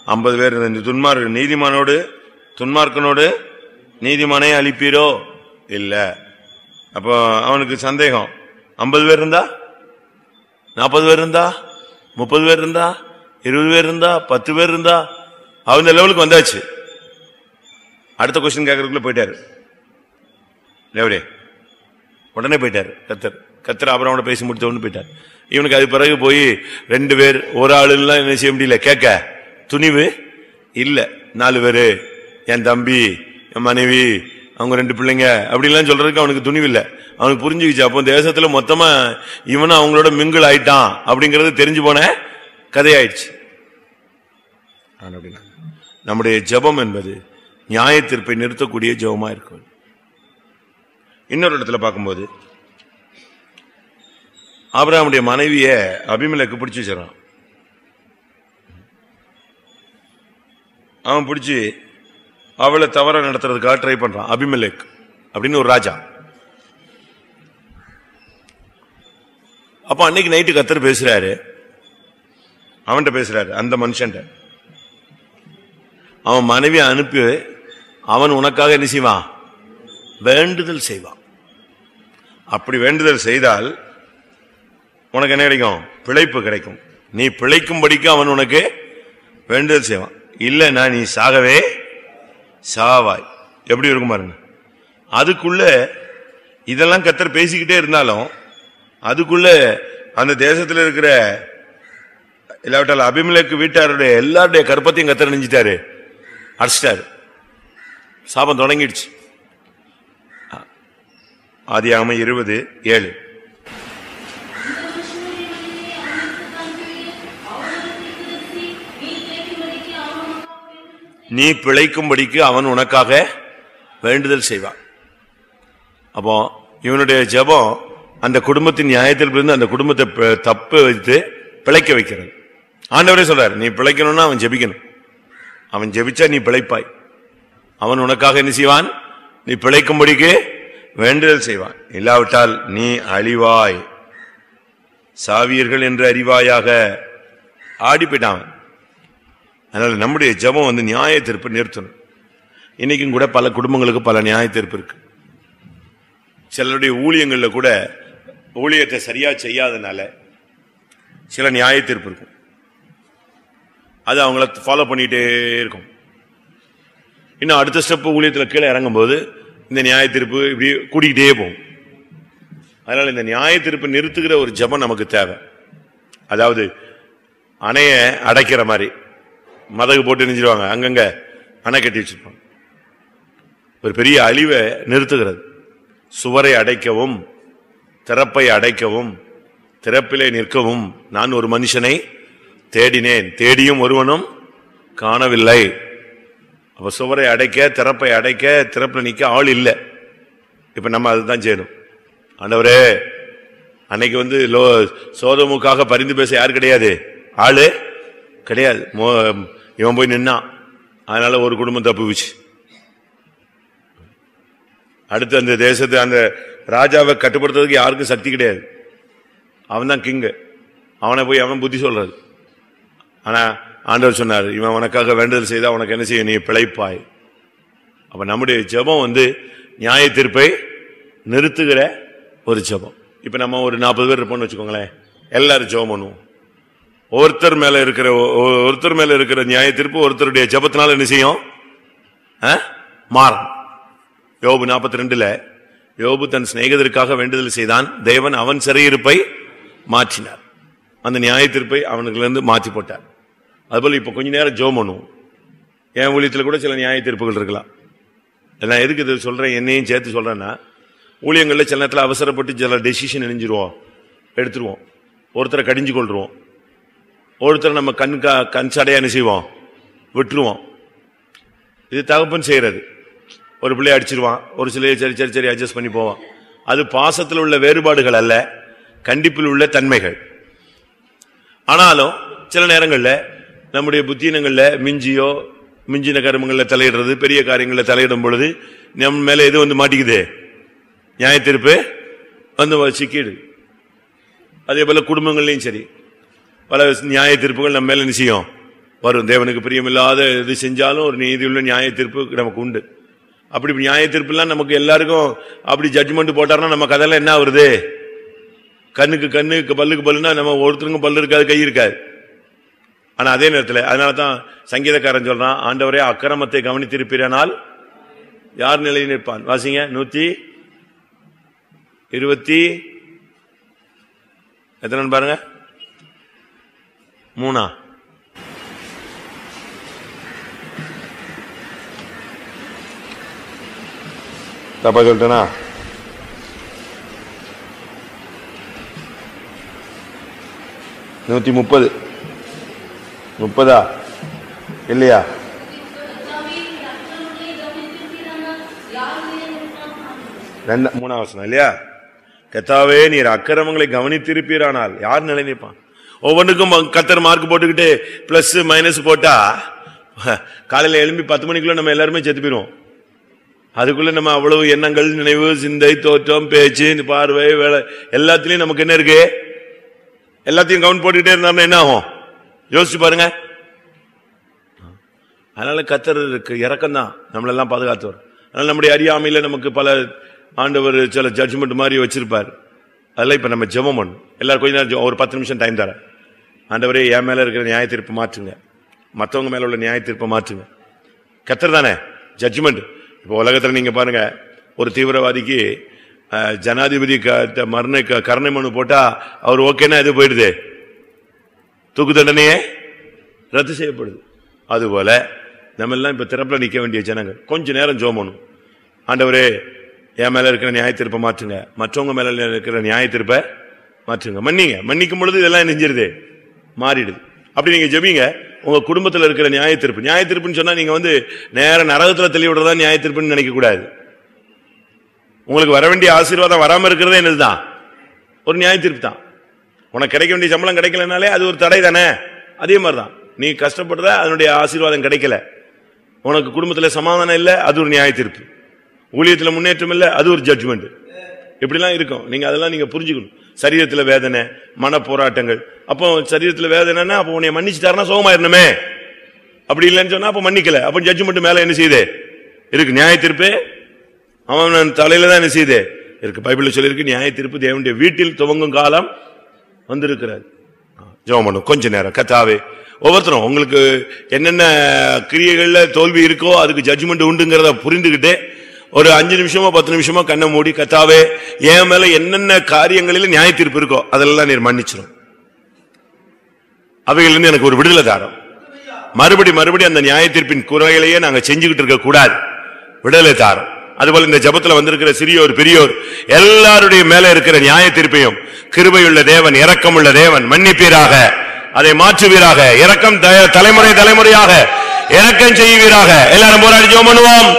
ஐம்பது பேர் இருந்த துன்மார்க்க நீதிமானோடு துன்மார்க்கனோடு நீதிமானே அழிப்பீரோ இல்ல அப்போ அவனுக்கு சந்தேகம் ஐம்பது பேர் இருந்தா நாற்பது பேர் இருந்தா முப்பது பேர் இருந்தா இருபது பேர் இருந்தா பத்து பேர் இருந்தா அவங்க லெவலுக்கு வந்தாச்சு அடுத்த கொஸ்டின் கேட்கறதுக்குள்ள போயிட்டாரு எப்படி உடனே போயிட்டாரு கத்தர் கத்தர் அப்புறம் அவனை பேசி முடிச்ச உடனே போயிட்டார் இவனுக்கு அது பிறகு போய் ரெண்டு பேர் ஒரு ஆளுலாம் என்ன செய்ய முடியல கேட்க துணிவு இல்ல நாலு பேரு என் தம்பி என் மனைவி அவங்க ரெண்டு பிள்ளைங்க அப்படிலாம் சொல்றதுக்கு அவனுக்கு துணிவு இல்ல அவனுக்கு புரிஞ்சுக்கிச்சு அப்போ தேசத்துல மொத்தமா இவனும் அவங்களோட மிங்கிள் ஆயிட்டான் அப்படிங்கறது தெரிஞ்சு போன கதையாயிடுச்சு ஆனா அப்படின்னா, நம்முடைய ஜெபம் என்பது நியாய தீர்ப்பை நிறுத்தக்கூடிய ஜெபமா இருக்கும் இன்னொரு இடத்துல பார்க்கும்போது ஆபிரகாமுடைய மனைவிய அபிமலைக்கு பிடிச்சு வச்சிடறான் அவன் பிடிச்சி அவளை தவற நடத்துறதுக்காக ட்ரை பண்றான் அபிமலேக் அப்படின்னு ஒரு ராஜா அப்ப அன்னைக்கு நைட்டு கத்தர் பேசுறாரு அவன்கிட்ட பேசுறாரு அந்த மனுஷன்ட்ட அவன் மனைவி அனுப்பி அவன் உனக்காக என்ன செய்வான் வேண்டுதல் செய்வான் அப்படி வேண்டுதல் செய்தால் உனக்கு என்ன கிடைக்கும் பிழைப்பு கிடைக்கும் நீ பிழைக்கும்படிக்கு அவன் உனக்கு வேண்டுதல் செய்வான் இல்லைன்னா நீ சாகவே சாவாய் எப்படி இருக்கும் பாருங்க அதுக்குள்ள இதெல்லாம் கத்தர் பேசிக்கிட்டே இருந்தாலும் அதுக்குள்ள அந்த தேசத்துல இருக்கிற இல்லாவிட்டால் அபிமலேக்கு வீட்டாருடைய எல்லாருடைய கற்பத்தையும் கத்தர் நெஞ்சிட்டாரு அடிச்சிட்டாரு சாபம் தொடங்கிடுச்சு ஆதியாகம இருபது ஏழு நீ பிழைக்கும்படிக்கு அவன் உனக்காக வேண்டுதல் செய்வான் அப்போ இவனுடைய ஜெபம் அந்த குடும்பத்தின் நியாயத்தில் இருந்து அந்த குடும்பத்தை ப- தப்பு வைத்து பிழைக்க வைக்கிறது ஆண்டவரே சொல்றாரு நீ பிழைக்கணும்னா அவன் ஜெபிக்கணும் அவன் ஜெபிச்சா நீ பிழைப்பாய் அவன் உனக்காக என்ன செய்வான் நீ பிழைக்கும்படிக்கு வேண்டுதல் செய்வான் இல்லாவிட்டால் நீ அழிவாய் சாவியர்கள் என்று அறிவாயாக ஆடி போயிட்டான் அவன். அதனால நம்முடைய ஜெபம் வந்து நியாய தீர்ப்பு நிறுத்தணும் இன்னைக்கும் கூட பல குடும்பங்களுக்கு பல நியாய தீர்ப்பு இருக்கு சிலருடைய ஊழியங்கள்ல கூட ஊழியத்தை சரியா செய்யாதனால சில நியாய தீர்ப்பு இருக்கும் அது அவங்கள ஃபாலோ பண்ணிட்டே இருக்கும் இன்னும் அடுத்த ஸ்டெப் ஊழியத்துல கீழே இறங்கும்போது இந்த நியாய தீர்ப்பு இப்படி கூட்டிக்கிட்டே போகும் அதனால இந்த நியாய தீர்ப்பு நிறுத்துகிற ஒரு ஜெபம் நமக்கு தேவை அதாவது அணைய அடைக்கிற மாதிரி மதகு போட்டு நெஞ்சிருவாங்க அங்கங்க அணை கட்டி வச்சிருப்பாங்க ஒரு பெரிய அழிவை நிறுத்துகிறது சுவரை அடைக்கவும் திறப்பை அடைக்கவும் திறப்பிலே நிற்கவும் நான் ஒரு மனுஷனை தேடினேன் தேடியும் ஒருவனும் காணவில்லை அப்ப சுவரை அடைக்க திறப்பை அடைக்க திறப்புல நிக்க ஆள் இல்லை இப்ப நம்ம அதுதான் செய்யணும் ஆண்டவரே அன்னைக்கு வந்து லோ சோதமுக்காக பரிந்து பேச யார் கிடையாது ஆளு கிடையாது மோ- இவன் போய் நின்னான் அதனால ஒரு குடும்பம் தப்புச்சு அடுத்து அந்த தேசத்தை அந்த ராஜாவை கட்டுப்படுத்துறதுக்கு யாருக்கும் சக்தி கிடையாது அவன் தான் கிங்கு அவனை போய் அவன் புத்தி சொல்றது ஆனா ஆண்டவர் சொன்னார் இவன் உனக்காக வேண்டுதல் செய்தா உனக்கு என்ன செய்ய நீ பிழைப்பாய் அப்ப நம்முடைய ஜெபம் வந்து நியாய தீர்ப்பை நிறுத்துகிற ஒரு ஜெபம் இப்ப நம்ம ஒரு நாற்பது பேர் இருப்போம்னு வச்சுக்கோங்களேன் எல்லாரும் ஜெபம் பண்ணுவோம் ஒருத்தர் மேல இருக்கிற ஒ- ஒ- ஒருத்தர் மேல இருக்கிற நியாய தீர்ப்பு ஒருத்தருடைய ஜெபத்தினால என்ன செய்யும் ஆ? மாறும் யோபு நாற்பத்தி ரெண்டுல யோபு தன் சிநேகிதருக்காக வேண்டுதல் செய்தான் தேவன் அவன் சிறையிருப்பை மாற்றினார் அந்த நியாய தீர்ப்பை அவனுக்குல இருந்து மாற்றி போட்டார் அதுபோல இப்ப கொஞ்ச நேரம் ஜோம் பண்ணுவோம் என் ஊழியத்துல கூட சில நியாய தீர்ப்புகள் இருக்கலாம் நான் எதுக்கு இது சொல்றேன் என்னையும் சேர்த்து சொல்றேன்னா ஊழியங்கள்ல சில நேரத்தில் அவசரப்பட்டு சில டெசிஷன் இணைஞ்சிருவோம் எடுத்துருவோம் ஒருத்தரை கடிஞ்சு கொள்றோம் ஒருத்தரை நம்ம கண் கா- கண் சடையா என்ன செய்வோம் விட்டுருவோம் இது தகப்பன் செய்யறது ஒரு பிள்ளைய அடிச்சிருவான் ஒரு சிலையை சரி சரி சரி அட்ஜஸ்ட் பண்ணி போவான் அது பாசத்தில் உள்ள வேறுபாடுகள் அல்ல கண்டிப்பில் உள்ள தன்மைகள் ஆனாலும் சில நேரங்கள்ல நம்முடைய புத்தீனங்கள்ல மிஞ்சியோ மிஞ்சின கருமங்கள்ல தலையிடுறது பெரிய காரியங்கள்ல தலையிடும் பொழுது நம்ம மேல எது வந்து மாட்டிக்குது நியாய தீர்ப்பு வந்து சிக்கிடு அதே போல குடும்பங்கள்லயும் சரி பல நியாய தீர்ப்புகள் நம்ம மேல நிச்சயம் வரும் தேவனுக்கு பிரியமில்லாத இது செஞ்சாலும் ஒரு நீதியுள்ள நியாய தீர்ப்பு நமக்கு உண்டு அப்படி நியாய தீர்ப்புலாம் நமக்கு எல்லாருக்கும் அப்படி ஜட்ஜ்மெண்ட் போட்டாருன்னா நம்ம கதையில என்ன வருது கண்ணுக்கு கண்ணு பல்லுக்கு பல்லுனா நம்ம ஒருத்தருக்கும் பல்லு இருக்காது கை இருக்காது ஆனா அதே நேரத்தில் அதனால தான் சங்கீதக்காரன் சொல்றான் ஆண்டவரே அக்கிரமத்தை கவனித்திருப்பீரானால் யார் நிலையில் நிற்பான் வாசிங்க நூத்தி இருபத்தி எத்தனை பாருங்க மூணா தப்பா சொல்லிட்டேனா நூத்தி முப்பது முப்பதா இல்லையா ரெண்டு மூணாம் வசனம் இல்லையா கத்தாவே நீர் அக்கிரமங்களை கவனித்திருப்பீரானால் யார் நிலை நிற்பான் ஒவ்வொன்றுக்கும் கத்தர் மார்க் போட்டுக்கிட்டு பிளஸ் மைனஸ் போட்டா காலையில எழும்பி பத்து மணிக்குள்ள நம்ம எல்லாருமே செத்து போயிடுவோம் அதுக்குள்ள நம்ம அவ்வளவு எண்ணங்கள் நினைவு சிந்தை தோற்றம் பேச்சு பார்வை வேலை எல்லாத்துலயும் நமக்கு என்ன இருக்கு எல்லாத்தையும் கவுண்ட் போட்டுக்கிட்டே இருந்தாருன்னா என்ன ஆகும் யோசிச்சு பாருங்க அதனால கத்தர் இருக்கு இறக்கம் தான் நம்மளெல்லாம் பாதுகாத்தவர் அதனால நம்முடைய அறியாமையில நமக்கு பல ஆண்டவர் சில ஜட்ஜ்மெண்ட் மாதிரி வச்சிருப்பார் அதெல்லாம் இப்ப நம்ம ஜெபம் பண்ணணும் எல்லாரும் கொஞ்ச நேரம் ஜெபம், ஒரு பத்து நிமிஷம் டைம் தரேன் ஆண்டவரே என் மேல இருக்கிற நியாய தீர்ப்பு மாற்றுங்க மத்தவங்க மேல உள்ள நியாய தீர்ப்பை மாற்றுங்க கத்தர் தானே ஜட்ஜ்மெண்ட் இப்போ உலகத்துல நீங்க பாருங்க ஒரு தீவிரவாதிக்கு அஹ், ஜனாதிபதி க- மரண க- கருணை மனு போட்டா அவர் ஓகேன்னா இது போயிடுது தூக்கு தண்டனையே ரத்து செய்யப்படுது அதுபோல நம்ம எல்லாம் இப்ப திறப்புல நிக்க வேண்டிய ஜனங்க கொஞ்ச நேரம் ஜோமணும் ஆண்டவரே என் மேல இருக்கிற நியாய தீர்ப்பை மாற்றுங்க மற்றவங்க மேல இருக்கிற நியாய தீர்ப்பை மாற்றுங்க மன்னிங்க மன்னிக்கும் பொழுது இதெல்லாம் நெஞ்சிருது மாறிடுது அப்படி நீங்க ஜெபிங்க உங்க குடும்பத்துல இருக்கிற நியாய தீர்ப்பு நியாய தீர்ப்புன்னு சொன்னா நீங்க வந்து நேர நரகத்துல தெளிவு விடுறதா நியாய தீர்ப்புன்னு நினைக்க கூடாது உங்களுக்கு வர வேண்டிய ஆசீர்வாதம் வராம இருக்கிறதே என்னதுதான் ஒரு நியாய தீர்ப்பு தான் உனக்கு கிடைக்க வேண்டிய சம்பளம் கிடைக்கலனாலே அது ஒரு தடை தானே அதே மாதிரிதான் நீ கஷ்டப்படுற அதனுடைய ஆசீர்வாதம் கிடைக்கல உனக்கு குடும்பத்துல சமாதானம் இல்ல அது ஒரு நியாய தீர்ப்பு ஊழியத்துல முன்னேற்றம் இல்ல அது ஒரு ஜட்ஜ்மெண்ட் இப்படிலாம் இருக்கும் நீங்க அதெல்லாம் நீங்க புரிஞ்சுக்கணும் சரீரத்துல வேதனை மன போராட்டங்கள் அப்போ சரீரத்துல வேதனைன்னா அப்போ உன்னை மன்னிச்சுட்டாருன்னா சுகமாயிருணுமே அப்படி இல்லைன்னு சொன்னா அப்ப மன்னிக்கல அப்ப ஜட்ஜ்மெண்ட் மேல என்ன செய்யுது இருக்கு நியாய தீர்ப்பு அவன் தலையில தான் என்ன செய்யுது இருக்கு பைபிள்ல சொல்லியிருக்கு நியாய தீர்ப்பு தேவனுடைய வீட்டில் துவங்கும் காலம் வந்திருக்கிறது ஜெபம் பண்ணும் கொஞ்ச நேரம் கத்தாவே ஒவ்வொருத்தரும் உங்களுக்கு என்னென்ன கிரியைகள்ல தோல்வி இருக்கோ அதுக்கு ஜட்ஜ்மெண்ட் உண்டுங்கிறத புரிந்துகிட்டு ஒரு அஞ்சு நிமிஷமோ பத்து நிமிஷமோ கண்ணை மூடி கத்தாவே என் மேல என்னென்ன காரியங்களில் நியாய தீர்ப்பு இருக்கோ அதெல்லாம் நீர் மன்னிச்சிடும் அவைகளிலிருந்து எனக்கு ஒரு விடுதலை தாரம் மறுபடி மறுபடி அந்த நியாய தீர்ப்பின் குறைகளையே நாங்க செஞ்சுக்கிட்டு இருக்க கூடாது விடுதலை தாரம் அதுபோல இந்த ஜபத்துல வந்திருக்கிற சிறியோர் பெரியோர் எல்லாருடைய மேல இருக்கிற நியாய தீர்ப்பையும் கிருபையுள்ள தேவன் இரக்கமுள்ள தேவன் மன்னிப்பீராக அதை மாற்றுவீராக இரக்கம் த- தலைமுறை தலைமுறையாக இரக்கம் செய்வீராக எல்லாரும் போராடி ஜெபம் பண்ணுவோம்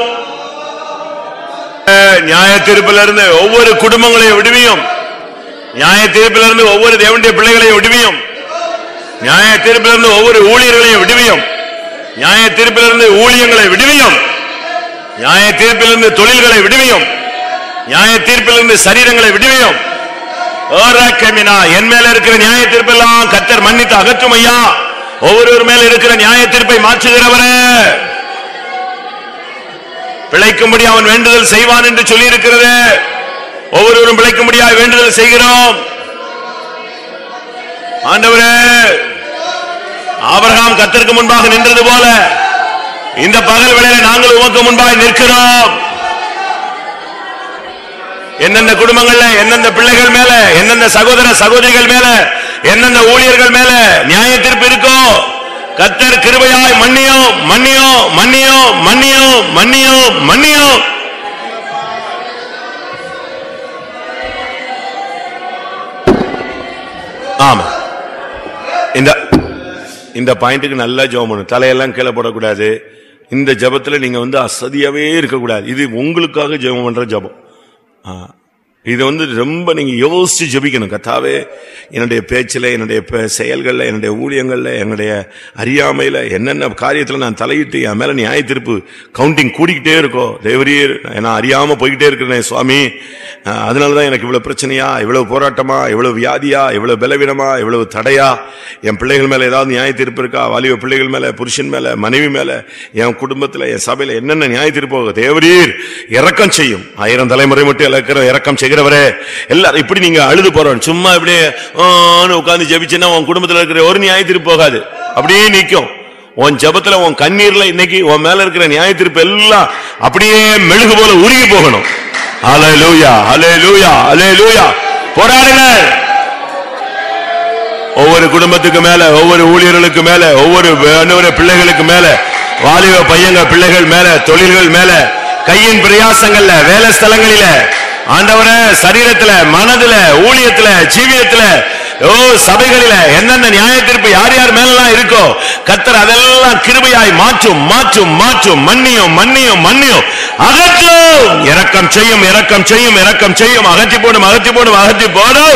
அஹ், நியாய தீர்ப்பிலிருந்து இருந்து ஒவ்வொரு குடும்பங்களையும் விடுவியும் நியாய தீர்ப்பிலிருந்து இருந்து ஒவ்வொரு தேவனுடைய பிள்ளைகளையும் விடுவியும் நியாய தீர்ப்பிலிருந்து ஒவ்வொரு ஊழியர்களையும் விடுவியும் நியாய தீர்ப்பிலிருந்து ஊழியங்களை விடுவியும் நியாய தீர்ப்பிலிருந்து தொழில்களை விடுவியும் நியாய தீர்ப்பிலிருந்து சரீரங்களை விடுவியும் ஓராக்கமினா, என் மேல இருக்கிற நியாய தீர்ப்பெல்லாம் கத்தர் மன்னித்து அகற்றும் ஐயா ஒவ்வொருவர் மேல இருக்கிற நியாய தீர்ப்பை மாற்றுகிறவரே பிழைக்கும்படி அவன் வேண்டுதல் செய்வான் என்று சொல்லி இருக்கிறது ஒவ்வொருவரும் பிழைக்கும்படியாக வேண்டுதல் செய்கிறோம் ஆண்டவரே ஆபிரகாம் கத்தருக்கு முன்பாக நின்றது போல இந்த பகல் வேளையில நாங்கள் உமக்கு முன்பாக நிற்கிறோம் எந்தெந்த குடும்பங்கள்ல எந்தெந்த பிள்ளைகள் மேல எந்தெந்த சகோதர சகோதரிகள் மேல எந்தெந்த ஊழியர்கள் மேல நியாய தீர்ப்பு இருக்கோ கத்தர் கிருபையாய் மன்னியோ மன்னியோ மன்னியோ மன்னியோ மன்னியோ மன்னியோ ஆமா இந்த இந்த பாயிண்ட்டுக்கு நல்லா ஜெபம் பண்ணணும் தலையெல்லாம் கீழே போடக்கூடாது இந்த ஜெபத்துல நீங்க வந்து அசதியாவே இருக்கக்கூடாது இது உங்களுக்காக ஜெபம் பண்ற ஜெபம் ஆ. இது வந்து ரொம்ப நீங்க யோசிச்சு ஜெபிக்கணும் கத்தாவே என்னுடைய பேச்சில் என்னுடைய பே- செயல்கள்ல என்னுடைய ஊழியங்கள்ல என்னுடைய அறியாமையில என்னென்ன காரியத்துல நான் தலையிட்டு என் மேல நியாய தீர்ப்பு கவுண்டிங் கூடிக்கிட்டே இருக்கோம் தேவரீர் நான் அறியாம போய்கிட்டே இருக்கிறேன் சுவாமி அஹ், அதனாலதான் எனக்கு இவ்வளவு பிரச்சனையா இவ்வளவு போராட்டமா இவ்வளவு வியாதியா இவ்வளவு பலவீனமா இவ்வளவு தடையா என் பிள்ளைகள் மேல ஏதாவது நியாய தீர்ப்பு இருக்கா வாலிப பிள்ளைகள் மேல புருஷன் மேல மனைவி மேல என் குடும்பத்துல என் சபையில என்னென்ன நியாய தீர்ப்பு தேவரீர் இரக்கம் செய்யும் ஆயிரம் தலைமுறை மட்டும் இழக்கிற இரக்கம் செய்கிறவரே எல்லாரும் இப்படி நீங்க அழுது போறோம் சும்மா இப்படியே உட்கார்ந்து ஜெபிச்சுன்னா உன் குடும்பத்துல இருக்கிற ஒரு நியாய தீர்ப்பு போகாது அப்படியே நிக்கும் உன் ஜெபத்துல உன் கண்ணீர்ல இன்னைக்கு உன் மேல இருக்கிற நியாய தீர்ப்பு எல்லாம் அப்படியே மெழுகு போல உருகி போகணும் ஹalleluya ஹalleluya ஹalleluya போராடுங்க ஒவ்வொரு குடும்பத்துக்கு மேல ஒவ்வொரு ஊழியர்களுக்கு மேல ஒவ்வொரு ஆண்டவரே பிள்ளைகளுக்கு மேல வாலிப பையங்க பிள்ளைகள் மேல தொழில்கள் மேல கையின் பிரயாசங்கள்ல வேலை ஸ்தலங்களில ஆண்டவரே சரீரத்துல மனதுல ஊழியத்துல ஜீவியத்துல ஓ சபைகளில என்னென்ன நியாய தீர்ப்பு யார் யார் மேலாம் இருக்கோ கத்தர் அதெல்லாம் கிருபையாய் மாற்றும் மாற்றும் மாற்றும் மன்னியும் மன்னியும் மன்னியும் அகற்றும் இரக்கம் செய்யும் இரக்கம் செய்யும் இரக்கம் செய்யும் அகற்றி போடும் அகற்றி போடும் அகற்றி போடும்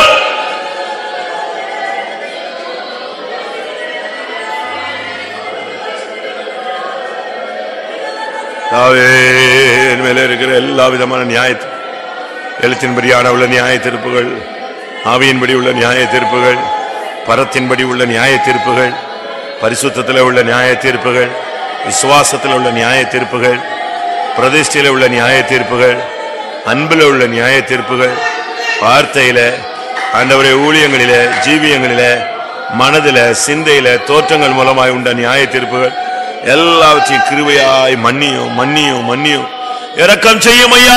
தாவே, என் மேல இருக்கிற எல்லா விதமான நியாயத்து எழுத்தின்படியான உள்ள நியாய தீர்ப்புகள் ஆவியின்படி உள்ள நியாய தீர்ப்புகள் பரத்தின்படி உள்ள நியாய தீர்ப்புகள் பரிசுத்தத்தில் உள்ள நியாய தீர்ப்புகள் விசுவாசத்தில் உள்ள நியாய தீர்ப்புகள் பிரதிஷ்டையில உள்ள நியாய தீர்ப்புகள் அன்பில் உள்ள நியாய தீர்ப்புகள் வார்த்தையில ஆண்டவரை ஊழியங்களில ஜீவியங்களில மனதில சிந்தையில தோற்றங்கள் மூலமாய் உண்ட நியாய தீர்ப்புகள் எல்லாவற்றையும் கிருபையாய் மன்னியும் மன்னியும் மன்னியும் இரக்கம் செய்யும் ஐயா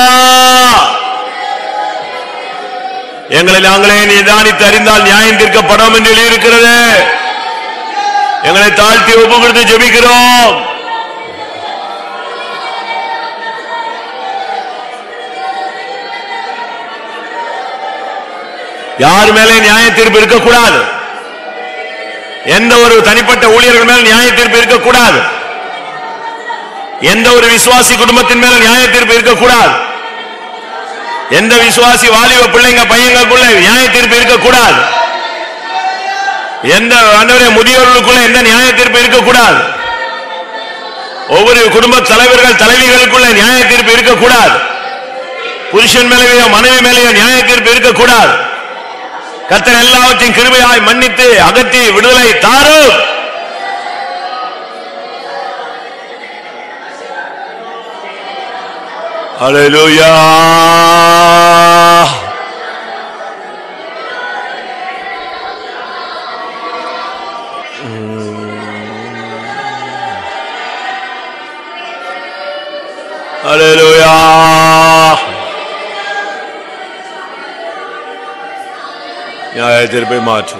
எங்களை நாங்களே நிதானித்து அறிந்தால் நியாயம் தீர்க்கப்படும் என்று எழுதியிருக்கிறது எங்களை தாழ்த்தி ஒப்பு கொடுத்து ஜெபிக்கிறோம் யார் மேலே நியாய தீர்ப்பு இருக்கக்கூடாது எந்த ஒரு தனிப்பட்ட ஊழியர்கள் மேல் நியாய தீர்ப்பு இருக்கக்கூடாது எந்த ஒரு விசுவாசி குடும்பத்தின் மேல நியாய தீர்ப்பு இருக்கக்கூடாது எந்த விசுவாசி வாலிப பிள்ளைங்க பையங்களுக்குள்ள நியாய தீர்ப்பு இருக்கக்கூடாது எந்த ஆண்டவரே முதியோர்களுக்குள்ள எந்த நியாய தீர்ப்பு இருக்கக்கூடாது ஒவ்வொரு குடும்ப தலைவர்கள் தலைவிகளுக்குள்ள நியாய தீர்ப்பு இருக்கக்கூடாது புருஷன் மேலேயோ மனைவி மேலேயோ நியாய தீர்ப்பு இருக்கக்கூடாது கர்த்தர் எல்லாவற்றையும் கிருபையாய் மன்னித்து அகற்றி விடுதலை தாரும் Hallelujah. Hallelujah. நியாய தீர்ப்பை மாற்றும்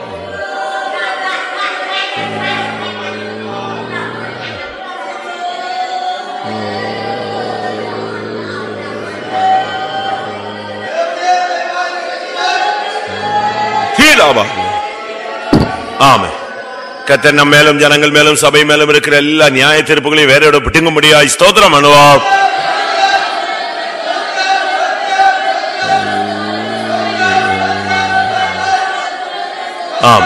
கீழாவா ஆமே கத்தர் நம் மேலும் ஜனங்கள் மேலும் சபை மேலும் இருக்கிற எல்லா நியாய தீர்ப்புகளையும் வேற பிட்டுங்க முடியாது ஸ்தோத்திரம் அனுவா ஆம்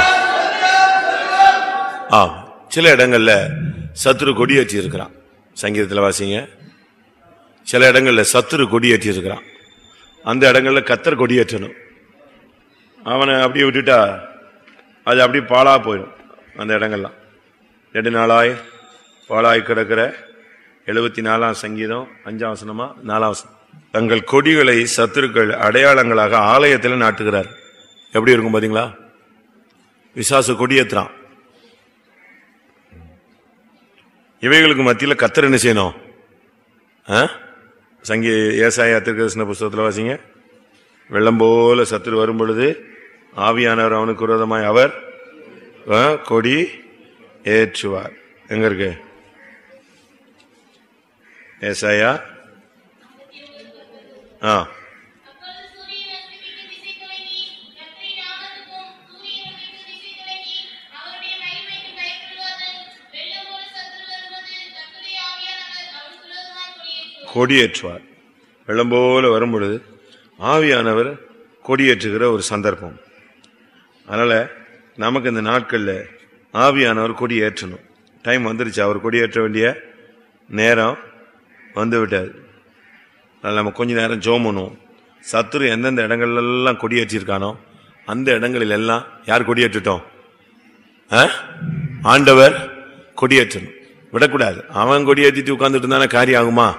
ஆம் சில இடங்கள்ல சத்துரு கொடியேற்றி இருக்கிறான் சங்கீதத்தில் வாசிங்க சில இடங்கள்ல சத்துரு கொடியேற்றி இருக்கிறான் அந்த இடங்கள்ல கத்தர் கொடியேற்றணும் அவனை அப்படியே விட்டுட்டா அது அப்படியே பாழா போயிடும் அந்த இடங்கள்லாம் ரெண்டு நாளாய் பாழாய் கிடக்கிற எழுபத்தி நாலாம் சங்கீதம் அஞ்சாம் வசனமா நாலாம் வசனம் தங்கள் கொடிகளை சத்துருக்கள் அடையாளங்களாக ஆலயத்தில் நாட்டுகிறார் எப்படி இருக்கும் பாத்தீங்களா விசாசு கொடியேத்துறான் இவைகளுக்கு மத்தியில கத்தர் என்ன செய்யணும் ஆ? சங்கி ஏசாயா திருக்கிருஷ்ண புஸ்தகத்தில் வாசிங்க வெள்ளம் போல சத்துரு வரும் பொழுது ஆவியானவர் அவனுக்கு விரோதமாய் அவர் ஆ, கொடி ஏற்றுவார் எங்க இருக்கு ஏசாயா ஆ
அப்பொழுது சூரியன் அஸ்தமிக்கும் திசை துலங்கி, கர்த்தரின் நாமத்துக்கும் சூரியன் உதிக்கும் திசை துலங்கி, அவருடைய மகிமைக்கு பயப்படுவார்கள். வெள்ளம் போல சத்துரு வரும்போது, கர்த்தருடைய ஆவியானவர் அவனுக்கு விரோதமாய் கொடியேற்றுவார்.
கொடியேற்றுவார் வெள்ளம் போல வரும் பொழுது ஆவியானவர் கொடியேற்றுகிற ஒரு சந்தர்ப்பம் அதனால நமக்கு இந்த நாட்கள்ல ஆவியானவர் கொடி ஏற்றணும் டைம் வந்துருச்சு அவர் கொடியேற்ற வேண்டிய நேரம் வந்து விட்டாது அதனால நம்ம கொஞ்ச நேரம் ஜோம் பண்ணுவோம் சத்துரு எந்தெந்த இடங்கள்ல எல்லாம் கொடியேற்றிருக்கானோ அந்த இடங்களில் எல்லாம் யார் கொடியேற்றிட்டோம் ஆ? ஆண்டவர் கொடியேற்றணும் விடக்கூடாது அவன் கொடியேற்றிட்டு உட்கார்ந்துட்டு இருந்தானே காரியம் ஆகுமா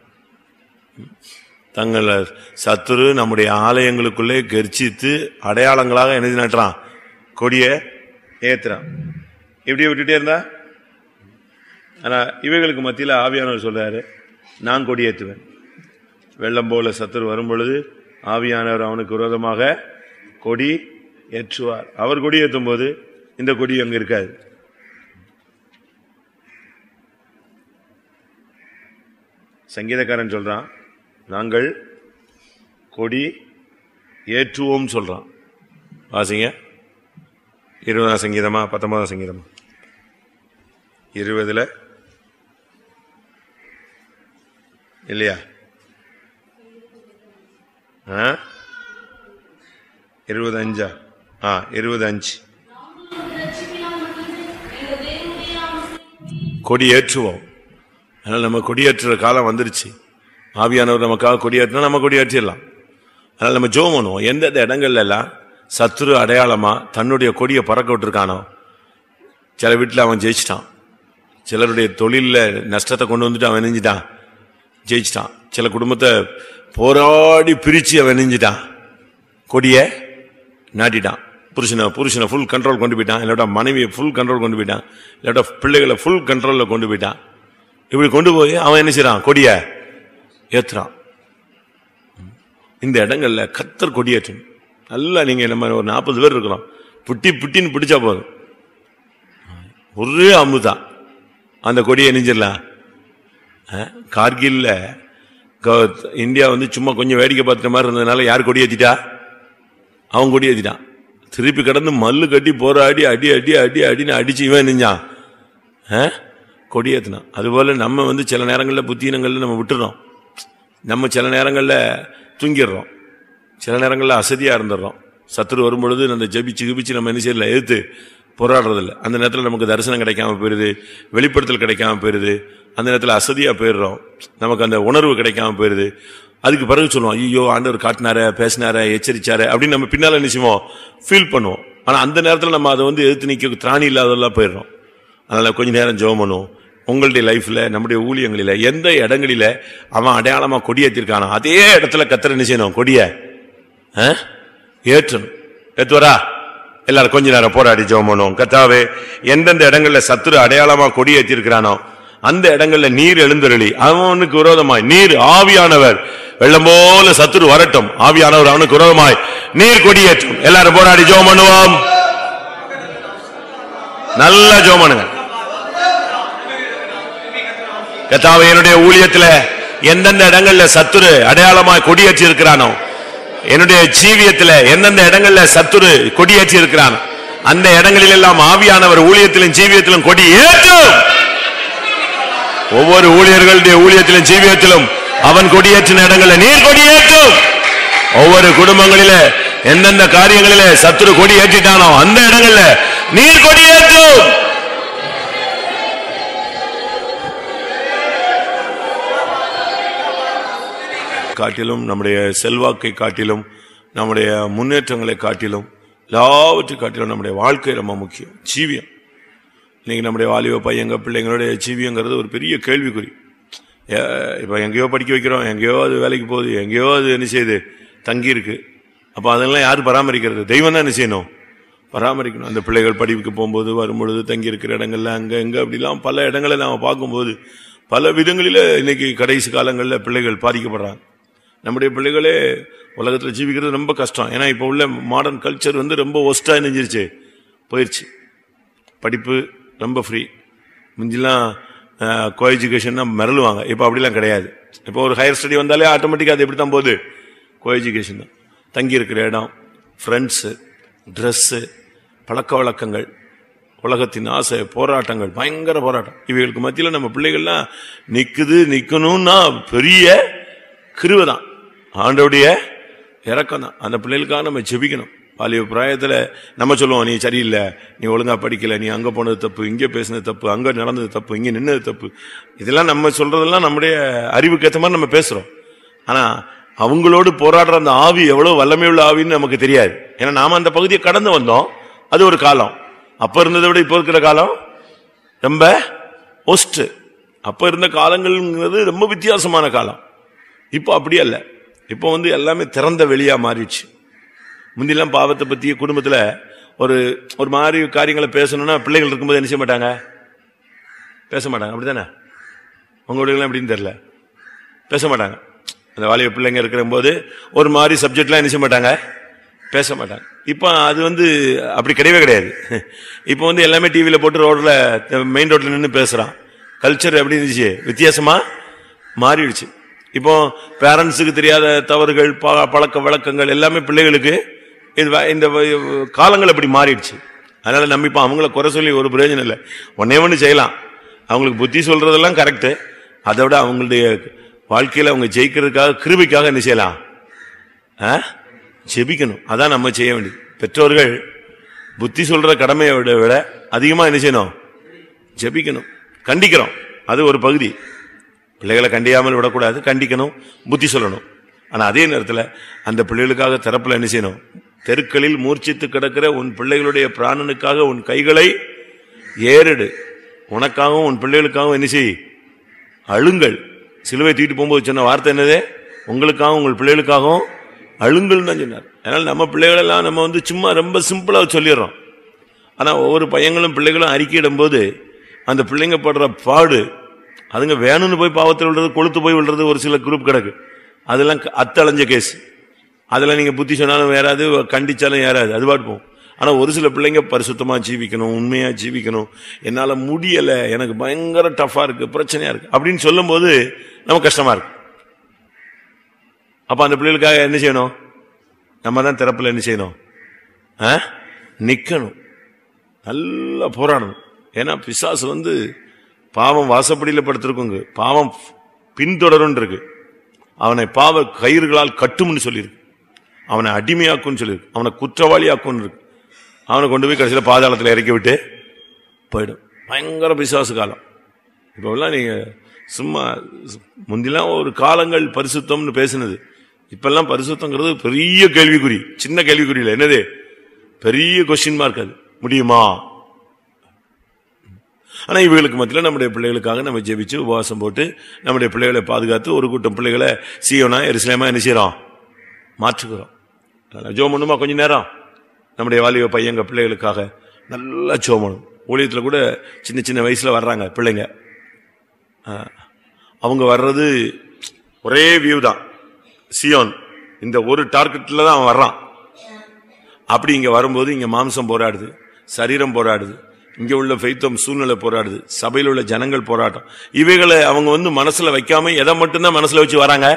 தங்களை சத்துரு நம்முடைய ஆலயங்களுக்குள்ளே கர்ச்சித்து அடையாளங்களாக எழுதி நட்டுறான் கொடியை ஏத்துறான் இப்படியே விட்டுட்டே இருந்தா ஆனா இவைகளுக்கு மத்தியில ஆவியானவர் சொல்றாரு நான் கொடியேற்றுவேன் வெள்ளம் போல சத்துரு வரும் பொழுது ஆவியானவர் அவனுக்கு விரோதமாக கொடி ஏற்றுவார் அவர் கொடி ஏற்றும் போது இந்த கொடி அங்க இருக்காது சங்கீதக்காரன் சொல்றான் நாங்கள் கொடி ஏற்றுவோம் சொல்றான் வாசிங்க இருபதாம் சங்கீதமா பத்தொன்பதாம் சங்கீதமா இருபதுல இல்லையா ஆ? இருபது அஞ்சா ஆ இருபது அஞ்சு கொடி ஏற்றுவோம் அதனால நம்ம கொடியேற்றுற காலம் வந்துருச்சு ஆவியானவர் நமக்காக கொடியேற்றினா நம்ம கொடியேற்றிடலாம் அதனால நம்ம ஜோம் பண்ணுவோம் எந்தெந்த இடங்கள்ல எல்லாம் சத்துரு அடையாளமா தன்னுடைய கொடியை பறக்க விட்டுருக்கானோ சில வீட்டில் அவன் ஜெயிச்சிட்டான் சிலருடைய தொழிலில் நஷ்டத்தை கொண்டு வந்துட்டு அவன் நெஞ்சிட்டான் ஜெயிச்சிட்டான் சில குடும்பத்தை போராடி பிரிச்சு அவன் நெஞ்சிட்டான் கொடியை நாட்டிட்டான் புருஷனை புருஷனை ஃபுல் கண்ட்ரோல் கொண்டு போயிட்டான் இல்லாட்டா மனைவியை ஃபுல் கண்ட்ரோல் கொண்டு போயிட்டான் இல்லாட்டா பிள்ளைகளை ஃபுல் கண்ட்ரோலில் கொண்டு போயிட்டான் இப்படி கொண்டு போய் அவன் என்ன செய்றான் கொடியை ஏத்துறான் இந்த இடங்கள்ல கத்தர் கொடியேற்றணும் நல்லா நீங்க நம்ம ஒரு நாற்பது பேர் இருக்கிறோம் புட்டி புட்டின்னு பிடிச்சா போதும் ஒரே அம்பு தான் அந்த கொடியை நெஞ்சிடலாம் கார்கில்ல க- இந்தியா வந்து சும்மா கொஞ்சம் வேடிக்கை பார்த்துட்ட மாதிரி இருந்ததுனால யார் கொடி ஏத்திட்டா அவன் கொடி ஏத்திட்டான் திருப்பி கடந்து மல்லு கட்டி போராடி அடி அடி அடி அடின்னு அடிச்சு இவன் நெஞ்சான் ஆ? கொடி ஏத்தினான் அதுபோல நம்ம வந்து சில நேரங்களில் புத்தீனங்கள்ல நம்ம விட்டுறோம் நம்ம சில நேரங்களில் தூங்கிடுறோம் சில நேரங்களில் அசதியா இருந்துடுறோம் சத்துரு வரும்பொழுது அந்த ஜெபிச்சு கிபிச்சு நம்ம என்ன செய்யல எதிர்த்து போராடுறதில்ல அந்த நேரத்தில் நமக்கு தரிசனம் கிடைக்காம போயிருது வெளிப்படுத்தல் கிடைக்காம போயிருது அந்த நேரத்தில் அசதியா போயிடுறோம் நமக்கு அந்த உணர்வு கிடைக்காம போயிருது அதுக்கு பிறகு சொல்லுவோம் ஐயோ ஆண்டவர் காட்டினார பேசினார எச்சரிச்சாரு அப்படின்னு நம்ம பின்னால என்ன செய்வோம் ஃபீல் பண்ணுவோம் ஆனா அந்த நேரத்தில் நம்ம அதை வந்து எதிர்த்து நிக்க திராணி இல்லாதெல்லாம் போயிடுறோம் அதனால கொஞ்ச நேரம் ஜெபம் பண்ணுவோம் உங்களுடைய லைஃப்ல நம்முடைய ஊழியங்களில எந்த இடங்களில அவன் அடையாளமா கொடியேற்றிருக்கானோ அதே இடத்துல கத்தர் என்ன செய்யணும் கொடிய ஆ? ஏற்றணும் ஏத்துவரா எல்லாரும் கொஞ்ச நேரம் போராடி ஜெபம் பண்ணுவோம் கத்தாவே எந்தெந்த இடங்கள்ல சத்துரு அடையாளமா கொடியேற்றிருக்கிறானோ அந்த இடங்கள்ல நீர் எழுந்தருளி அவனுக்கு விரோதமாய் நீர் ஆவியானவர் வெள்ளம் போல சத்துரு வரட்டும் ஆவியானவர் அவனுக்கு விரோதமாய் நீர் கொடியேற்றும் எல்லாரும் போராடி ஜெபம் பண்ணுவோம் நல்லா ஜெபம் பண்ணுங்க கத்தாவே என்னுடைய ஊழியத்துல எந்தெந்த இடங்கள்ல சத்துரு அடையாளமாய் கொடியேற்றி இருக்கிறானோ என்னுடைய ஜீவியத்துல எந்தெந்த இடங்கள்ல சத்துரு கொடியேற்றி இருக்கிறானோ அந்த இடங்களில் எல்லாம் ஆவியானவர் ஊழியத்திலும் ஜீவியத்திலும் கொடி ஏற்றும் ஒவ்வொரு ஊழியர்களுடைய ஊழியத்திலும் ஜீவியத்திலும் அவன் கொடியேற்றின இடங்கள்ல நீர் கொடியேற்றும் ஒவ்வொரு குடும்பங்களில எந்தெந்த காரியங்களில சத்துரு கொடி ஏற்றிட்டானோ அந்த இடங்கள்ல நீர் கொடியேற்றும் காட்டிலும் நம்முடைய செல்வாக்கை காட்டிலும் நம்முடைய முன்னேற்றங்களை காட்டிலும் எல்லாவற்றை காட்டிலும் நம்முடைய வாழ்க்கை ரொம்ப முக்கியம் ஜீவியம் இன்னைக்கு நம்முடைய வாலிப பையங்க பிள்ளைங்களுடைய ஜீவியங்கிறது ஒரு பெரிய கேள்விக்குறி ஏ, இப்ப எங்கேயோ படிக்க வைக்கிறோம் எங்கேயோ அது வேலைக்கு போகுது எங்கேயோ அது என்ன செய்யுது தங்கி இருக்கு அப்ப அதெல்லாம் யார் பராமரிக்கிறது தெய்வம் தான் என்ன செய்யணும் பராமரிக்கணும் அந்த பிள்ளைகள் படிப்புக்கு போகும்போது வரும்பொழுது தங்கி இருக்கிற இடங்கள்ல அங்க எங்க அப்படிலாம் பல இடங்களை நாம பார்க்கும்போது பல விதங்களில இன்னைக்கு கடைசி காலங்களில் பிள்ளைகள் பாதிக்கப்படுறாங்க நம்முடைய பிள்ளைகளே உலகத்துல ஜீவிக்கிறது ரொம்ப கஷ்டம் ஏன்னா இப்போ உள்ள மாடர்ன் கல்ச்சர் வந்து ரொம்ப ஒஸ்டா நெஞ்சிருச்சு போயிருச்சு படிப்பு ரொம்ப ஃப்ரீ முந்திலாம் கோ எஜுகேஷன் மிரளுவாங்க இப்போ அப்படிலாம் கிடையாது இப்போ ஒரு ஹையர் ஸ்டடி வந்தாலே ஆட்டோமேட்டிக்காக அது எப்படி தான் போகுது கோ எஜுகேஷன் தான் தங்கி இருக்கிற இடம் ஃப்ரெண்ட்ஸு ட்ரெஸ்ஸு பழக்க வழக்கங்கள் உலகத்தின் ஆசை போராட்டங்கள் பயங்கர போராட்டம் இவைகளுக்கு மத்தியில் நம்ம பிள்ளைகள்லாம் நிக்குது நிக்கணும்னா பெரிய கிருவை தான் ஆண்டவுடைய இறக்கம் தான் அந்த பிள்ளைகளுக்காக நம்ம ஜெபிக்கணும் வாலிப பிராயத்துல நம்ம சொல்லுவோம் நீ சரியில்லை நீ ஒழுங்கா படிக்கல நீ அங்க போனது தப்பு இங்க பேசினது தப்பு அங்க நடந்தது தப்பு இங்க நின்னது தப்பு இதெல்லாம் நம்ம சொல்றதெல்லாம் நம்முடைய அறிவுக்கு ஏற்ற மாதிரி நம்ம பேசுறோம் ஆனா அவங்களோடு போராடுற அந்த ஆவி எவ்வளவு வல்லமையுள்ள ஆவின்னு நமக்கு தெரியாது ஏன்னா நாம அந்த பகுதியை கடந்து வந்தோம் அது ஒரு காலம் அப்ப இருந்ததை விட இப்ப இருக்கிற காலம் ரொம்ப ஒஸ்ட் அப்ப இருந்த காலங்கள்ங்கிறது ரொம்ப வித்தியாசமான காலம் இப்போ அப்படி அல்ல இப்போ வந்து எல்லாமே திறந்த வெளியா மாறிடுச்சு முந்திலாம் பாவத்தை பத்தி குடும்பத்துல ஒரு ஒரு மாதிரி காரியங்களை பேசணும்னா பிள்ளைகள் இருக்கும்போது என்ன செய்ய மாட்டாங்க பேச மாட்டாங்க அப்படிதானே உங்க வீடுகள்லாம் எப்படின்னு தெரியல பேச மாட்டாங்க அந்த வாலிப பிள்ளைங்க இருக்கிற போது ஒரு மாதிரி சப்ஜெக்ட்லாம் என்ன செய்ய மாட்டாங்க பேச மாட்டாங்க இப்போ அது வந்து அப்படி கிடையவே கிடையாது இப்போ வந்து எல்லாமே டிவியில போட்டு ரோட்ல மெயின் ரோட்ல நின்று பேசுறான் கல்ச்சர் எப்படி இருந்துச்சு வித்தியாசமா மாறிடுச்சு இப்போ பேரண்ட்ஸுக்கு தெரியாத தவறுகள் ப- பழக்க வழக்கங்கள் எல்லாமே பிள்ளைகளுக்கு இது வ- இந்த வ- காலங்கள் அப்படி மாறிடுச்சு அதனால நம்ம இப்போ அவங்கள குறை சொல்லி ஒரு பிரயோஜனம் இல்லை ஒன்னே ஒன்று செய்யலாம் அவங்களுக்கு புத்தி சொல்றதெல்லாம் கரெக்டு அதை விட அவங்களுடைய வாழ்க்கையில அவங்க ஜெயிக்கிறதுக்காக கிருபிக்காக என்ன செய்யலாம் ஆ? ஜெபிக்கணும் அதான் நம்ம செய்ய வேண்டியது பெற்றோர்கள் புத்தி சொல்ற கடமையை விட விட அதிகமா என்ன செய்யணும் ஜெபிக்கணும் கண்டிக்கிறோம் அது ஒரு பகுதி பிள்ளைகளை கண்டியாமல் விடக்கூடாது கண்டிக்கணும் புத்தி சொல்லணும் ஆனா அதே நேரத்தில் அந்த பிள்ளைகளுக்காக தரப்புல என்ன செய்யணும் தெருக்களில் மூர்ச்சித்து கிடக்கிற உன் பிள்ளைகளுடைய பிராணனுக்காக உன் கைகளை ஏறிடு உனக்காகவும் உன் பிள்ளைகளுக்காகவும் என்ன செய் அழுங்கள் சிலுவை தூக்கிட்டு போகும்போது சொன்ன வார்த்தை என்னது உங்களுக்காகவும் உங்கள் பிள்ளைகளுக்காகவும் அழுங்கள் தான் சொன்னார் அதனால நம்ம பிள்ளைகள் எல்லாம் நம்ம வந்து சும்மா ரொம்ப சிம்பிளா சொல்லிடுறோம் ஆனா ஒவ்வொரு பையங்களும் பிள்ளைகளும் அறிக்கையிடும் போது அந்த பிள்ளைங்க படுற பாடு அதுங்க வேணும்னு போய் பாவத்தில் விழுறது கொளுத்து போய் விழுறது ஒரு சில குரூப் கிடக்கு அதெல்லாம் க- அத்தளைஞ்ச கேஸ் அதுல நீங்க புத்தி சொன்னாலும் ஏறாது கண்டிச்சாலும் ஏறாது அது பாட்டு போகும் ஆனா ஒரு சில பிள்ளைங்க பரிசுத்தமா ஜீவிக்கணும் உண்மையா ஜீவிக்கணும் என்னால முடியல எனக்கு பயங்கர டஃபா இருக்கு பிரச்சனையா இருக்கு அப்படின்னு சொல்லும்போது நமக்கு கஷ்டமா இருக்கு அப்ப அந்த பிள்ளைகளுக்காக என்ன செய்யணும் நம்ம தான் திறப்புல என்ன செய்யணும் ஆ? நிக்கணும் நல்லா போராடணும் ஏன்னா பிசாசு வந்து பாவம் வாசப்படியில படுத்திருக்குங்க பாவம் பின்தொடரும் இருக்கு அவனை பாவ கயிறுகளால் கட்டும்னு சொல்லியிருக்கு அவனை அடிமையாக்கும்னு சொல்லியிருக்கு அவனை குற்றவாளியாக்கும்னு இருக்கு அவனை கொண்டு போய் கடைசியில பாதாளத்துல இறக்கி விட்டு போயிடும் பயங்கர பிசாசு காலம் இப்போல்லாம் நீங்க சும்மா முந்திலாம் ஒரு காலங்கள் பரிசுத்தம்னு பேசுனது இப்பெல்லாம் பரிசுத்தங்கிறது பெரிய கேள்விக்குறி சின்ன கேள்விக்குறி இல்லை என்னது பெரிய கொஸ்டின் மார்க் அது முடியுமா ஆனா இவங்களுக்கு மத்தியில் நம்முடைய பிள்ளைகளுக்காக நம்ம ஜெபிச்சு உபவாசம் போட்டு நம்முடைய பிள்ளைகளை பாதுகாத்து ஒரு கூட்டம் பிள்ளைகளை சீயோனா எருசலேமா என்ன செய்யறோம் மாற்றுகிறோம் அதனால ஜோம் பண்ணுமா கொஞ்ச நேரம் நம்முடைய வாலிப பையங்க பிள்ளைகளுக்காக நல்லா ஜோமணும் ஊழியத்தில் கூட சின்ன சின்ன வயசுல வர்றாங்க பிள்ளைங்க ஆ, அவங்க வர்றது ஒரே வியூ தான் சியோன் இந்த ஒரு டார்கெட்ல தான் அவன் வர்றான் அப்படி இங்க வரும்போது இங்க மாம்சம் போராடுது சரீரம் போராடுது இங்க உள்ள ஃபெய்த்தம் சூழ்நிலை போராடுது சபையில் உள்ள ஜனங்கள் போராட்டம் இவைகளை அவங்க வந்து மனசுல வைக்காம எதை மட்டும்தான் மனசுல வச்சு வராங்க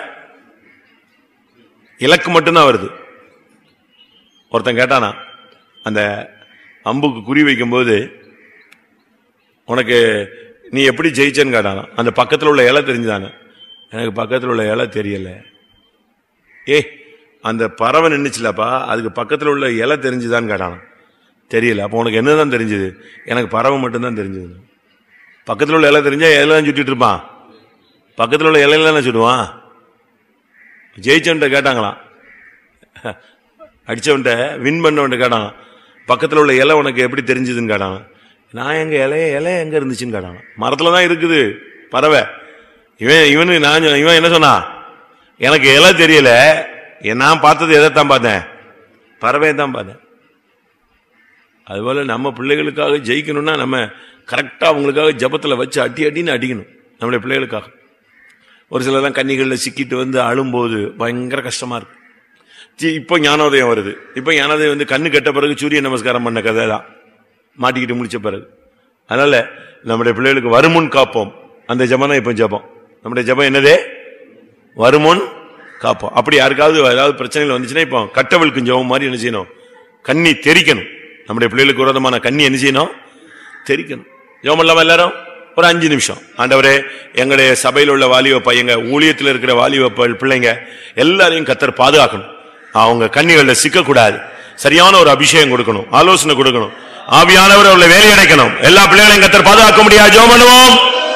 இலக்கு மட்டும்தான் வருது ஒருத்தன் கேட்டானா அந்த அம்புக்கு குறி வைக்கும்போது உனக்கு நீ எப்படி ஜெயிச்சேன்னு கேட்டானா அந்த பக்கத்துல உள்ள இலை தெரிஞ்சுதானே எனக்கு பக்கத்துல உள்ள இலை தெரியல ஏ அந்த பறவை நின்னுச்சுலப்பா அதுக்கு பக்கத்துல உள்ள இலை தெரிஞ்சுதான்னு கேட்டானா தெரியல அப்போ உனக்கு என்னதான் தெரிஞ்சது எனக்கு பறவை மட்டும்தான் தெரிஞ்சது பக்கத்துல உள்ள இலை தெரிஞ்சா இலை தான் சுட்டிட்டு இருப்பான் பக்கத்துல உள்ள இலையில தானே சுடுவான் ஜெயிச்சவன்ட்ட கேட்டாங்களாம் அடிச்சவன்ட்ட வின் பண்ணவன்ட்ட கேட்டாங்க பக்கத்துல உள்ள இலை உனக்கு எப்படி தெரிஞ்சதுன்னு கேட்டாங்க நான் எங்க இலைய இலை எங்க இருந்துச்சுன்னு கேட்டாங்க மரத்துல தான் இருக்குது பறவை இவன் இவனு நான் சொன்னேன், இவன் என்ன சொன்னா எனக்கு இலை தெரியல நான் பார்த்தது எதைத்தான் பார்த்தேன் பறவையை தான் பார்த்தேன் அதுபோல நம்ம பிள்ளைகளுக்காக ஜெயிக்கணும்னா நம்ம கரெக்டா அவங்களுக்காக ஜபத்துல வச்சு அடி அடின்னு அடிக்கணும் நம்மளுடைய பிள்ளைகளுக்காக ஒரு சிலர்லாம் கன்னிகளில் சிக்கிட்டு வந்து அழும்போது பயங்கர கஷ்டமா இருக்கு சி- இப்போ ஞானோதயம் வருது இப்போ ஞானோதயம் வந்து கண்ணு கெட்ட பிறகு சூரிய நமஸ்காரம் பண்ண கதை தான் மாட்டிக்கிட்டு முடிச்ச பிறகு அதனால நம்முடைய பிள்ளைகளுக்கு வருமுன் காப்போம் அந்த ஜபம் தான் இப்போ ஜபம் நம்முடைய ஜபம் என்னதே வருமுன் காப்போம் அப்படி யாருக்காவது ஏதாவது பிரச்சனைகள் வந்துச்சுன்னா இப்போ கட்டவளுக்கு ஜபம் மாதிரி என்ன செய்யணும் கண்ணி தெரிக்கணும் நம்முடைய பிள்ளைகளுக்கு விரோதமான கண்ணி என்ன செய்யணும் தெரிக்கணும் ஜபம் இல்லாம எல்லாரும் ஒரு அஞ்சு நிமிஷம் ஆண்டவரே எங்களுடைய சபையில் உள்ள வாலிப பையங்க ஊழியத்தில் இருக்கிற வாலிப ப- பிள்ளைங்க எல்லாரையும் கத்தர் பாதுகாக்கணும் அவங்க கண்ணிகள்ல சிக்கக்கூடாது சரியான ஒரு அபிஷேகம் கொடுக்கணும் ஆலோசனை கொடுக்கணும் ஆவியானவர் அவர்களை வேலையடைக்கணும் எல்லா பிள்ளைகளையும் கத்தர் பாதுகாக்க முடியாது ஜெபம் பண்ணுவோம்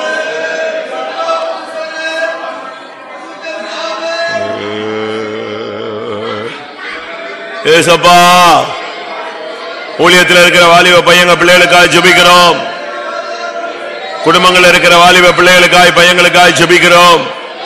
ஏசப்பா ஊழியத்தில் இருக்கிற வாலிப பையங்க பிள்ளைகளுக்காக ஜெபிக்கிறோம் குடும்பங்கள் இருக்கிற வாலிப பிள்ளைகளுக்காய் பையங்களுக்காய் ஜெபிக்கிறோம்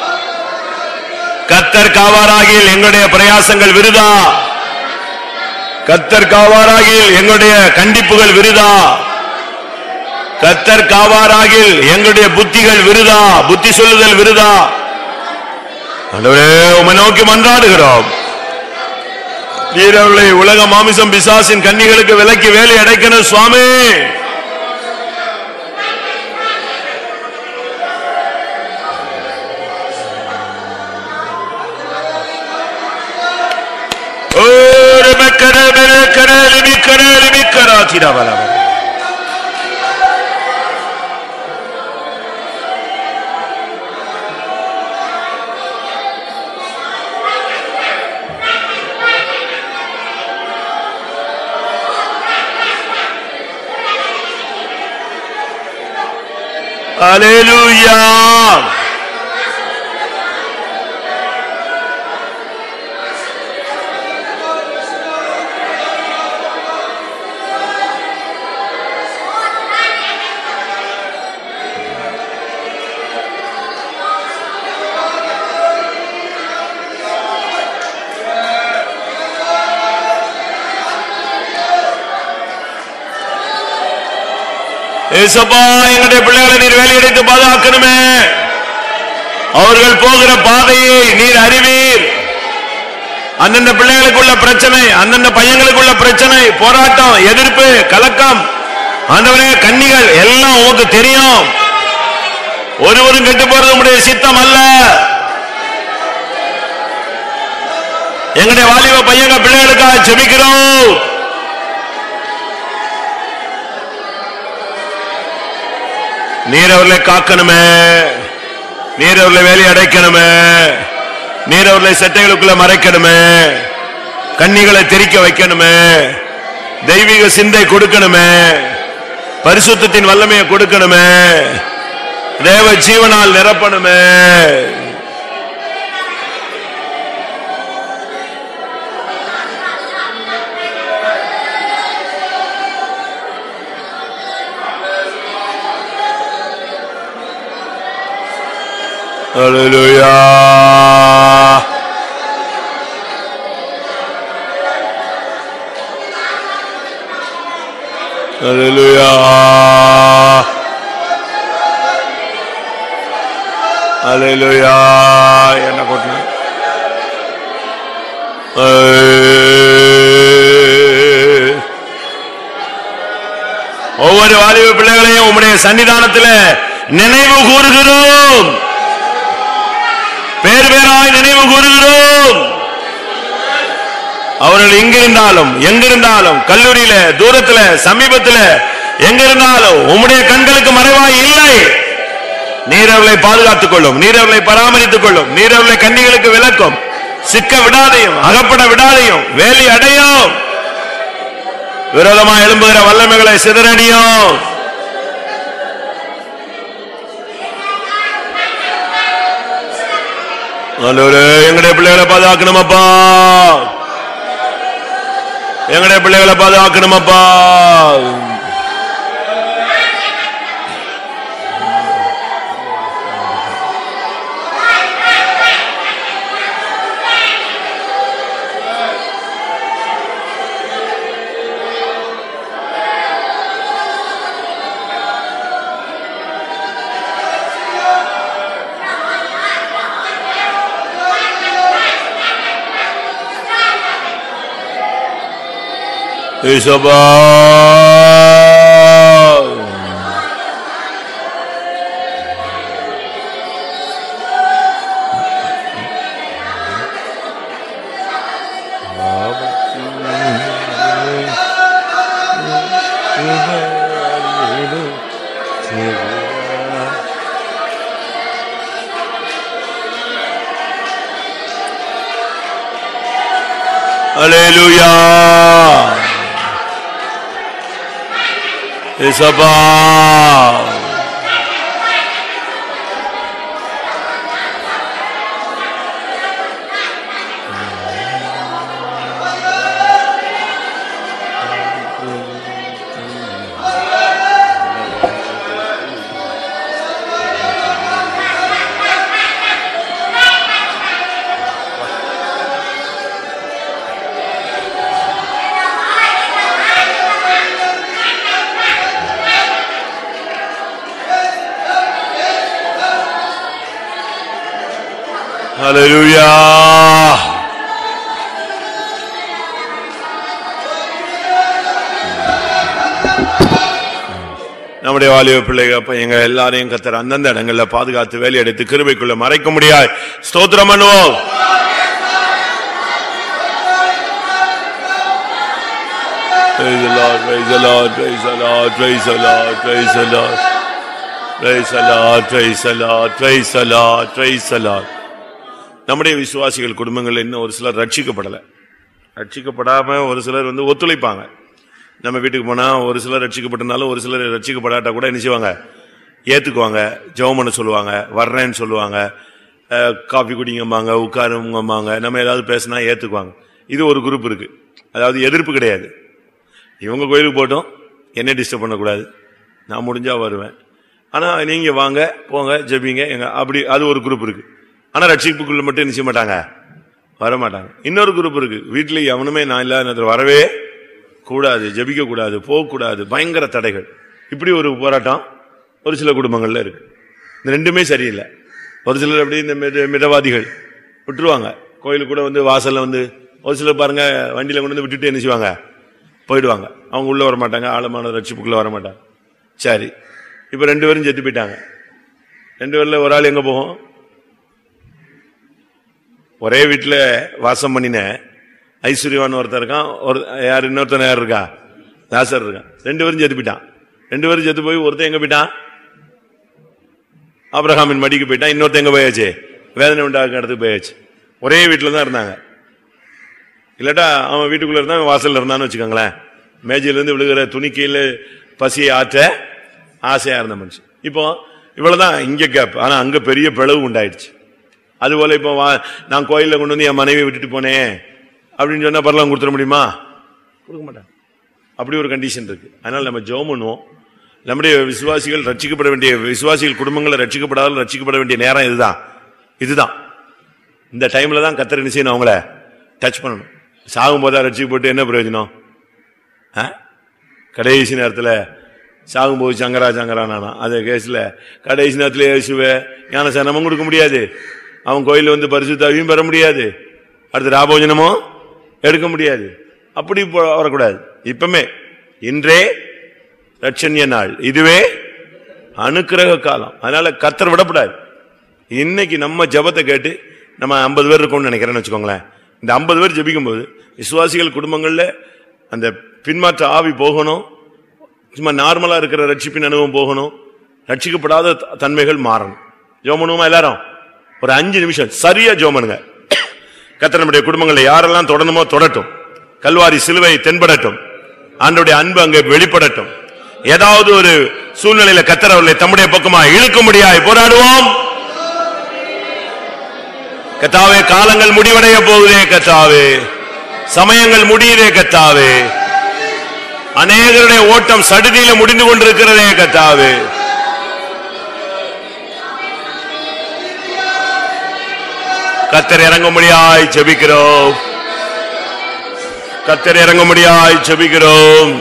கத்தர் காவாராகில் எங்களுடைய பிரயாசங்கள் விருதா கத்தர் காவாராகில் எங்களுடைய கண்டிப்புகள் விருதா கத்தர் காவாராகில் எங்களுடைய புத்திகள் விருதா புத்தி சொல்லுதல் விருதா ஆண்டவரே உம்மை நோக்கி மன்றாடுகிறோம் வீரர்களை உலக மாமிசம் பிசாசின் கன்னிகளுக்கு விலக்கி வேலை அடைக்கணும் சுவாமி ஓ, ரெபக்கர, பெரக்கர, லிபிக்கர, லிபிக்கரா, திரவலவ. Hallelujah. ஏசப்பா எங்களுடைய பிள்ளைகளை நீர் வேலையடைத்து பாதுகாக்கணுமே அவர்கள் போகிற பாதையை நீர் அறிவீர் அந்தந்த பிள்ளைகளுக்குள்ள பிரச்சனை அந்தந்த பையங்களுக்குள்ள பிரச்சனை போராட்டம் எதிர்ப்பு கலக்கம் ஆண்டவரே கன்னிகள் எல்லாம் உமக்கு தெரியும் ஒருவரும் கெட்டு போறது உடைய சித்தம் அல்ல எங்களுடைய வாலிப பையங்க பிள்ளைகளுக்காக ஜெபிக்கிறோம் நீர் அவர்களை காக்கணுமே நீர் அவர்களை வேலை அடைக்கணுமே நீர் அவர்களை சட்டைகளுக்குள்ள மறைக்கணுமே கண்ணிகளை தெரிக்க வைக்கணுமே தெய்வீக சிந்தை கொடுக்கணுமே பரிசுத்தத்தின் வல்லமையை கொடுக்கணுமே தேவ ஜீவனால் நிரப்பணுமே Hallelujah. Hallelujah. Hallelujah. என்ன கொட்டு ஒவ்வொரு வாலிப பிள்ளைகளையும் உம்முடைய சன்னிதானத்தில் நினைவு கூறுகிறோம் பேர் பேராய் நினைவு கூறுகிறோம் அவர்கள் எங்கிருந்தாலும் எங்கிருந்தாலும் கல்லூரியில தூரத்துல சமீபத்துல எங்கிருந்தாலும் உம்முடைய கண்களுக்கு மறைவாய் இல்லை நீர் அவர்களை பாதுகாத்துக் கொள்ளும் நீர் அவர்களை பராமரித்துக் கொள்ளும் நீர் அவர்களை கன்னிகளுக்கு விளக்கும் சிக்க விடாதையும் அகப்பட விடாதையும் வேலி அடையும் விரோதமா எழும்புகிற வல்லமைகளை சிதறடியும் ஆண்டவரே, எங்களுடைய பிள்ளைகளை பாதுகாக்கணும் அப்பா எங்களுடைய பிள்ளைகளை பாதுகாக்கணும் அப்பா ஏசப்பா அலேலுயா இசபா ஹalleluya நம்முடைய வாலிப பிள்ளைகள் அப்ப எங்க எல்லாரையும் கத்தர் அந்தந்த இடங்கள்ல பாதுகாத்து வேலை எடுத்து கிருபைக்குள்ள மறைக்க முடியாது ஸ்தோத்திரம் பண்ணுவோம் Praise the Lord, praise the Lord, praise the Lord, praise the Lord, praise the Lord. Praise the Lord, praise the Lord, praise the Lord, praise the Lord. நம்முடைய விசுவாசிகள் குடும்பங்கள் இன்னும் ஒரு சிலர் ரட்சிக்கப்படல ரட்சிக்கப்படாம ஒரு சிலர் வந்து ஒத்துழைப்பாங்க நம்ம வீட்டுக்கு போனா ஒரு சிலர் ரட்சிக்கப்பட்டிருந்தாலும் ஒரு சிலர் ரட்சிக்கப்படாட்டா கூட என்ன செய்வாங்க ஏத்துக்குவாங்க ஜெபம் பண்ண சொல்லுவாங்க வர்றேன்னு சொல்லுவாங்க அஹ், காபி குடிங்கம்பாங்க உட்காருங்கம்பாங்க நம்ம ஏதாவது பேசினா ஏத்துக்குவாங்க இது ஒரு குரூப் இருக்கு அதாவது எதிர்ப்பு கிடையாது இவங்க கோயிலுக்கு போட்டோம் என்ன டிஸ்டர்ப் பண்ணக்கூடாது நான் முடிஞ்சா வருவேன் ஆனா நீங்க வாங்க போங்க ஜெபிங்க எங்க அப்படி அது ஒரு குரூப் இருக்கு ஆனா ரட்சிப்புக்குள்ள மட்டும் என்ன செய்ய மாட்டாங்க வர மாட்டாங்க இன்னொரு குரூப் இருக்கு வீட்டுல எவனுமே நான் இல்லாத நேரத்துல வரவே கூடாது ஜெபிக்க கூடாது போக கூடாது பயங்கர தடைகள் இப்படி ஒரு போராட்டம் ஒரு சில குடும்பங்கள்ல இருக்கு இந்த ரெண்டுமே சரியில்லை ஒரு சிலர் அப்படி இந்த மித மிதவாதிகள் விட்டுருவாங்க கோயிலுக்கு கூட வந்து வாசல்ல வந்து ஒரு சிலர் பாருங்க வண்டியில கொண்டு வந்து விட்டுட்டு என்ன செய்வாங்க போயிடுவாங்க அவங்க உள்ள வர மாட்டாங்க ஆழமான ரட்சிப்புக்குள்ள வர மாட்டாங்க சரி இப்ப ரெண்டு பேரும் செத்து போயிட்டாங்க ரெண்டு பேர்ல ஒரு ஆள் எங்க போகும் ஒரே வீட்டுல வாசம் பண்ணின ஐஸ்வர்யவான் ஒருத்தன் இருக்கான் ஒரு யார் இன்னொருத்தன் யார் இருக்கா தாசர் இருக்கான் ரெண்டு பேரும் செத்து போயிட்டான் ரெண்டு பேரும் செத்து போய் ஒருத்தன் எங்க போயிட்டான் ஆபிரகாமின் மடிக்கு போயிட்டான் இன்னொருத்தன் எங்க போயாச்சு வேதனை உண்டாக்க இடத்துக்கு போயாச்சு ஒரே வீட்டுல தான் இருந்தாங்க இல்லாட்டா அவன் வீட்டுக்குள்ள இருந்தா அவன் வாசல்ல இருந்தான்னு வச்சுக்கோங்களேன் மேஜையில இருந்து விழுகிற துணி கீழே பசியை ஆற்ற ஆசையா இருந்த மனுஷன் இப்போ இவ்வளவுதான் இங்க கேப் ஆனா அங்க பெரிய பிளவு உண்டாயிடுச்சு அதுபோல இப்போ வா- நான் கோயில்ல கொண்டு வந்து என் மனைவியை விட்டுட்டு போனேன் அப்படின்னு சொன்னா பரலாம் கொடுத்துட முடியுமா கொடுக்க மாட்டாங்க அப்படி ஒரு கண்டிஷன் இருக்கு அதனால நம்ம ஜெபம் பண்ணுவோம் நம்முடைய விசுவாசிகள் ரட்சிக்கப்பட வேண்டிய விசுவாசிகள் குடும்பங்களை ரட்சிக்கப்படாத ரட்சிக்கப்பட வேண்டிய நேரம் இதுதான் இதுதான் இந்த டைம்ல தான் கத்தர் என்ன செய்யணும் அவங்கள டச் பண்ணணும் சாகும் போதா ரட்சிக்கப்பட்டு என்ன பிரயோஜனம் ஆ? கடைசி நேரத்தில் சாகும்போது சங்கரா சங்கரா நானா அந்த கேஸ்ல கடைசி நேரத்தில் இயேசுவே ஞான சனமும் கொடுக்க முடியாது அவன் கோயில்ல வந்து பரிசுத்தாவையும் பெற முடியாது அடுத்து ராபோஜனமும் எடுக்க முடியாது அப்படி போ- வரக்கூடாது இப்பமே இன்றே ரட்சண்ய நாள் இதுவே அனுக்கிரக காலம் அதனால கத்தர் விடக்கூடாது இன்னைக்கு நம்ம ஜெபத்தை கேட்டு நம்ம ஐம்பது பேர் இருக்கோம்னு நினைக்கிறேன்னு வச்சுக்கோங்களேன் இந்த ஐம்பது பேர் ஜெபிக்கும் போது விசுவாசிகள் குடும்பங்கள்ல அந்த பின்மாற்ற ஆவி போகணும் சும்மா நார்மலா இருக்கிற ரட்சிப்பின் அனுபவம் போகணும் ரட்சிக்கப்படாத த- தன்மைகள் மாறணும் ஜெபம் பண்ணுவோமா எல்லாரும் ஒரு அஞ்சு நிமிஷம் சரியா ஜெபம் பண்ணுங்க கர்த்தர் நம்முடைய குடும்பங்களை யாரெல்லாம் தொடணுமோ தொடட்டும் கல்வாரி சிலுவை தென்படட்டும் ஆண்டவருடைய அன்பு அங்கே வெளிப்படட்டும் ஏதாவது ஒரு சூழ்நிலையில கத்தர் அவர்களை தம்முடைய பக்கமா இழுக்க முடியாது போராடுவோம் கத்தாவே காலங்கள் முடிவடைய போகுதே கத்தாவே சமயங்கள் முடியுதே கத்தாவே அநேகருடைய ஓட்டம் சடுதியில முடிந்து கொண்டிருக்கிறதே கத்தாவே கத்தர் இறங்கும்படியாய் ஜெபிக்கிறோம் கத்தர் இறங்கும்படியாய் ஜெபிக்கிறோம்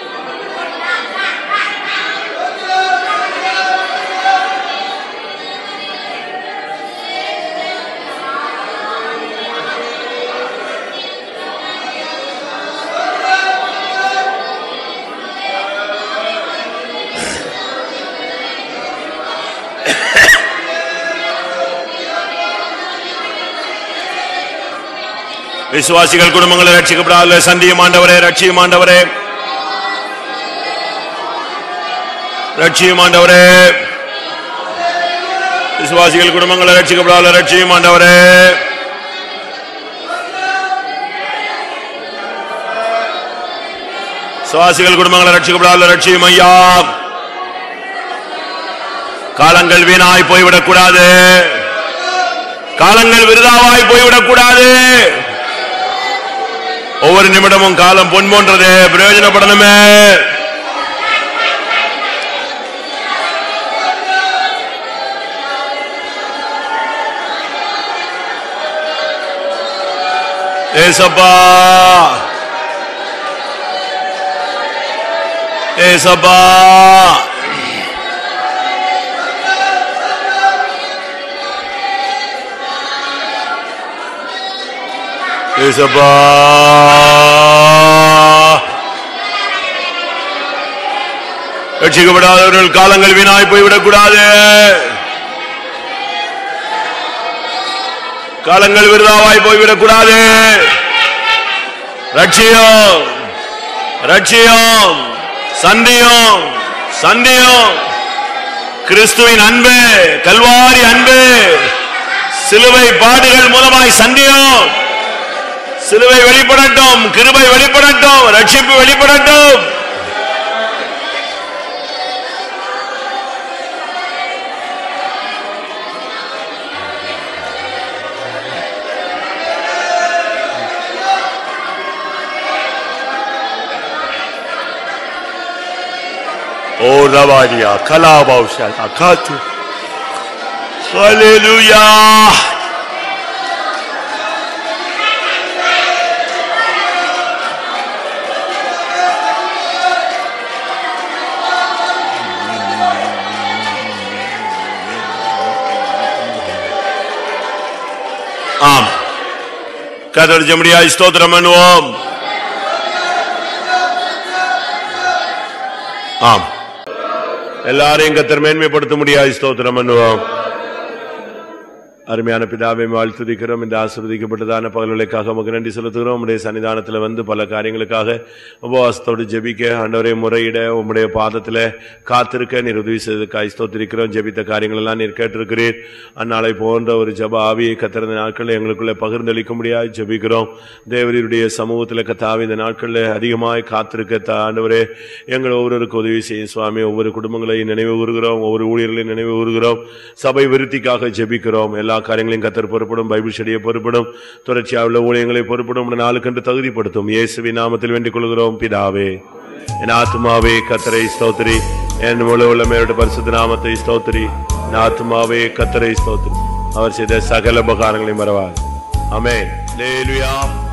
விசுவாசிகள் குடும்பங்களை ரட்சிக்கப்படாத சந்தியும் ஆண்டவரே ரட்சியும் ஆண்டவரே ரட்சியும் ஆண்டவரே விசுவாசிகள் குடும்பங்களை ரட்சிக்கப்படாத ரட்சியும் ஆண்டவரே சுவாசிகள் குடும்பங்களை ரட்சிக்கப்படாத ரட்சியும் ஐயா காலங்கள் வீணாய் போய்விடக் கூடாது காலங்கள் விருதாவாய் போய்விடக் கூடாது ஒவ்வொரு நிமிடமும் காலம் பொன் போன்றது பிரயோஜனப்படணுமே ஏசப்பா ஏசப்பா ஏசப்பா ரட்சிக்கப்படாதவர்கள் காலங்கள் வீணாய் போய்விடக் கூடாது காலங்கள் விருதாவாய் போய்விடக் கூடாது ரட்சியம் ரட்சியம் சந்தியம் சந்தியம் கிறிஸ்துவின் அன்பு கல்வாரி அன்பு சிலுவை பாடுகள் மூலமாய் சந்தியம் சிலுவை வெளிப்படட்டும் கிருபை வெளிப்படட்டும் ரட்சிப்பு வெளிப்படட்டும் ஓ ரவாடியா கலாபாவுஷா காத்து ஹalleluya ஆம் கதர் ஜமடியாய் ஸ்தோத்திரம் பண்ணுவோம் ஆம் எல்லாரையும் கத்தர் மேன்மைப்படுத்த முடியாது ஸ்தோத்திரம் பண்ணுவோம் அருமையான பிதாவை வாழ்த்துதிக்கிறோம் இந்த ஆசிர்வதிக்கப்பட்டதான பகல்களுக்காக உமக்கு நன்றி செலுத்துகிறோம் உடைய சன்னிதானத்தில் வந்து பல காரியங்களுக்காக உபவாசத்தோடு ஜெபிக்க ஆண்டவரை முறையிட உம்முடைய பாதத்தில் காத்திருக்க நீர் உதவி செய்ததுக்காய் ஸ்தோத்திரிக்கிறோம் ஜெபித்த காரியங்கள் எல்லாம் நீர் கேட்டிருக்கிறீர் அந்நாளை போன்ற ஒரு ஜப ஆவியை கத்திருந்த நாட்களில் எங்களுக்குள்ளே பகிர்ந்தளிக்க முடியாது ஜெபிக்கிறோம் தேவரீருடைய சமூகத்தில் கத்தாவி இந்த நாட்களில் அதிகமாய் காத்திருக்க தா- ஆண்டவரே எங்கள் ஒவ்வொருவருக்கு உதவி செய்யும் சுவாமி ஒவ்வொரு குடும்பங்களையும் நினைவு கூறுகிறோம் ஒவ்வொரு ஊழியர்களையும் நினைவு கூறுகிறோம் சபை விருத்திக்காக ஜெபிக்கிறோம் எல்லா காரியங்களையும் கத்தர் பொறுப்படும் பைபிள் ஸ்டடியை பொறுப்படும் தொடர்ச்சியாக உள்ள ஊழியங்களை பொறுப்படும் நாளுக்கென்று தகுதிப்படுத்தும் இயேசுவின் நாமத்தில் வேண்டிக் கொள்கிறோம் பிதாவே என் ஆத்துமாவே கத்தரை ஸ்தோத்திரி என் முழு உள்ளமையோட பரிசுத்த நாமத்தை ஸ்தோத்திரி என் ஆத்துமாவே கத்தரை ஸ்தோத்திரி அவர் செய்த சகல உபகாரங்களையும் மறவார் அமே லேலுயா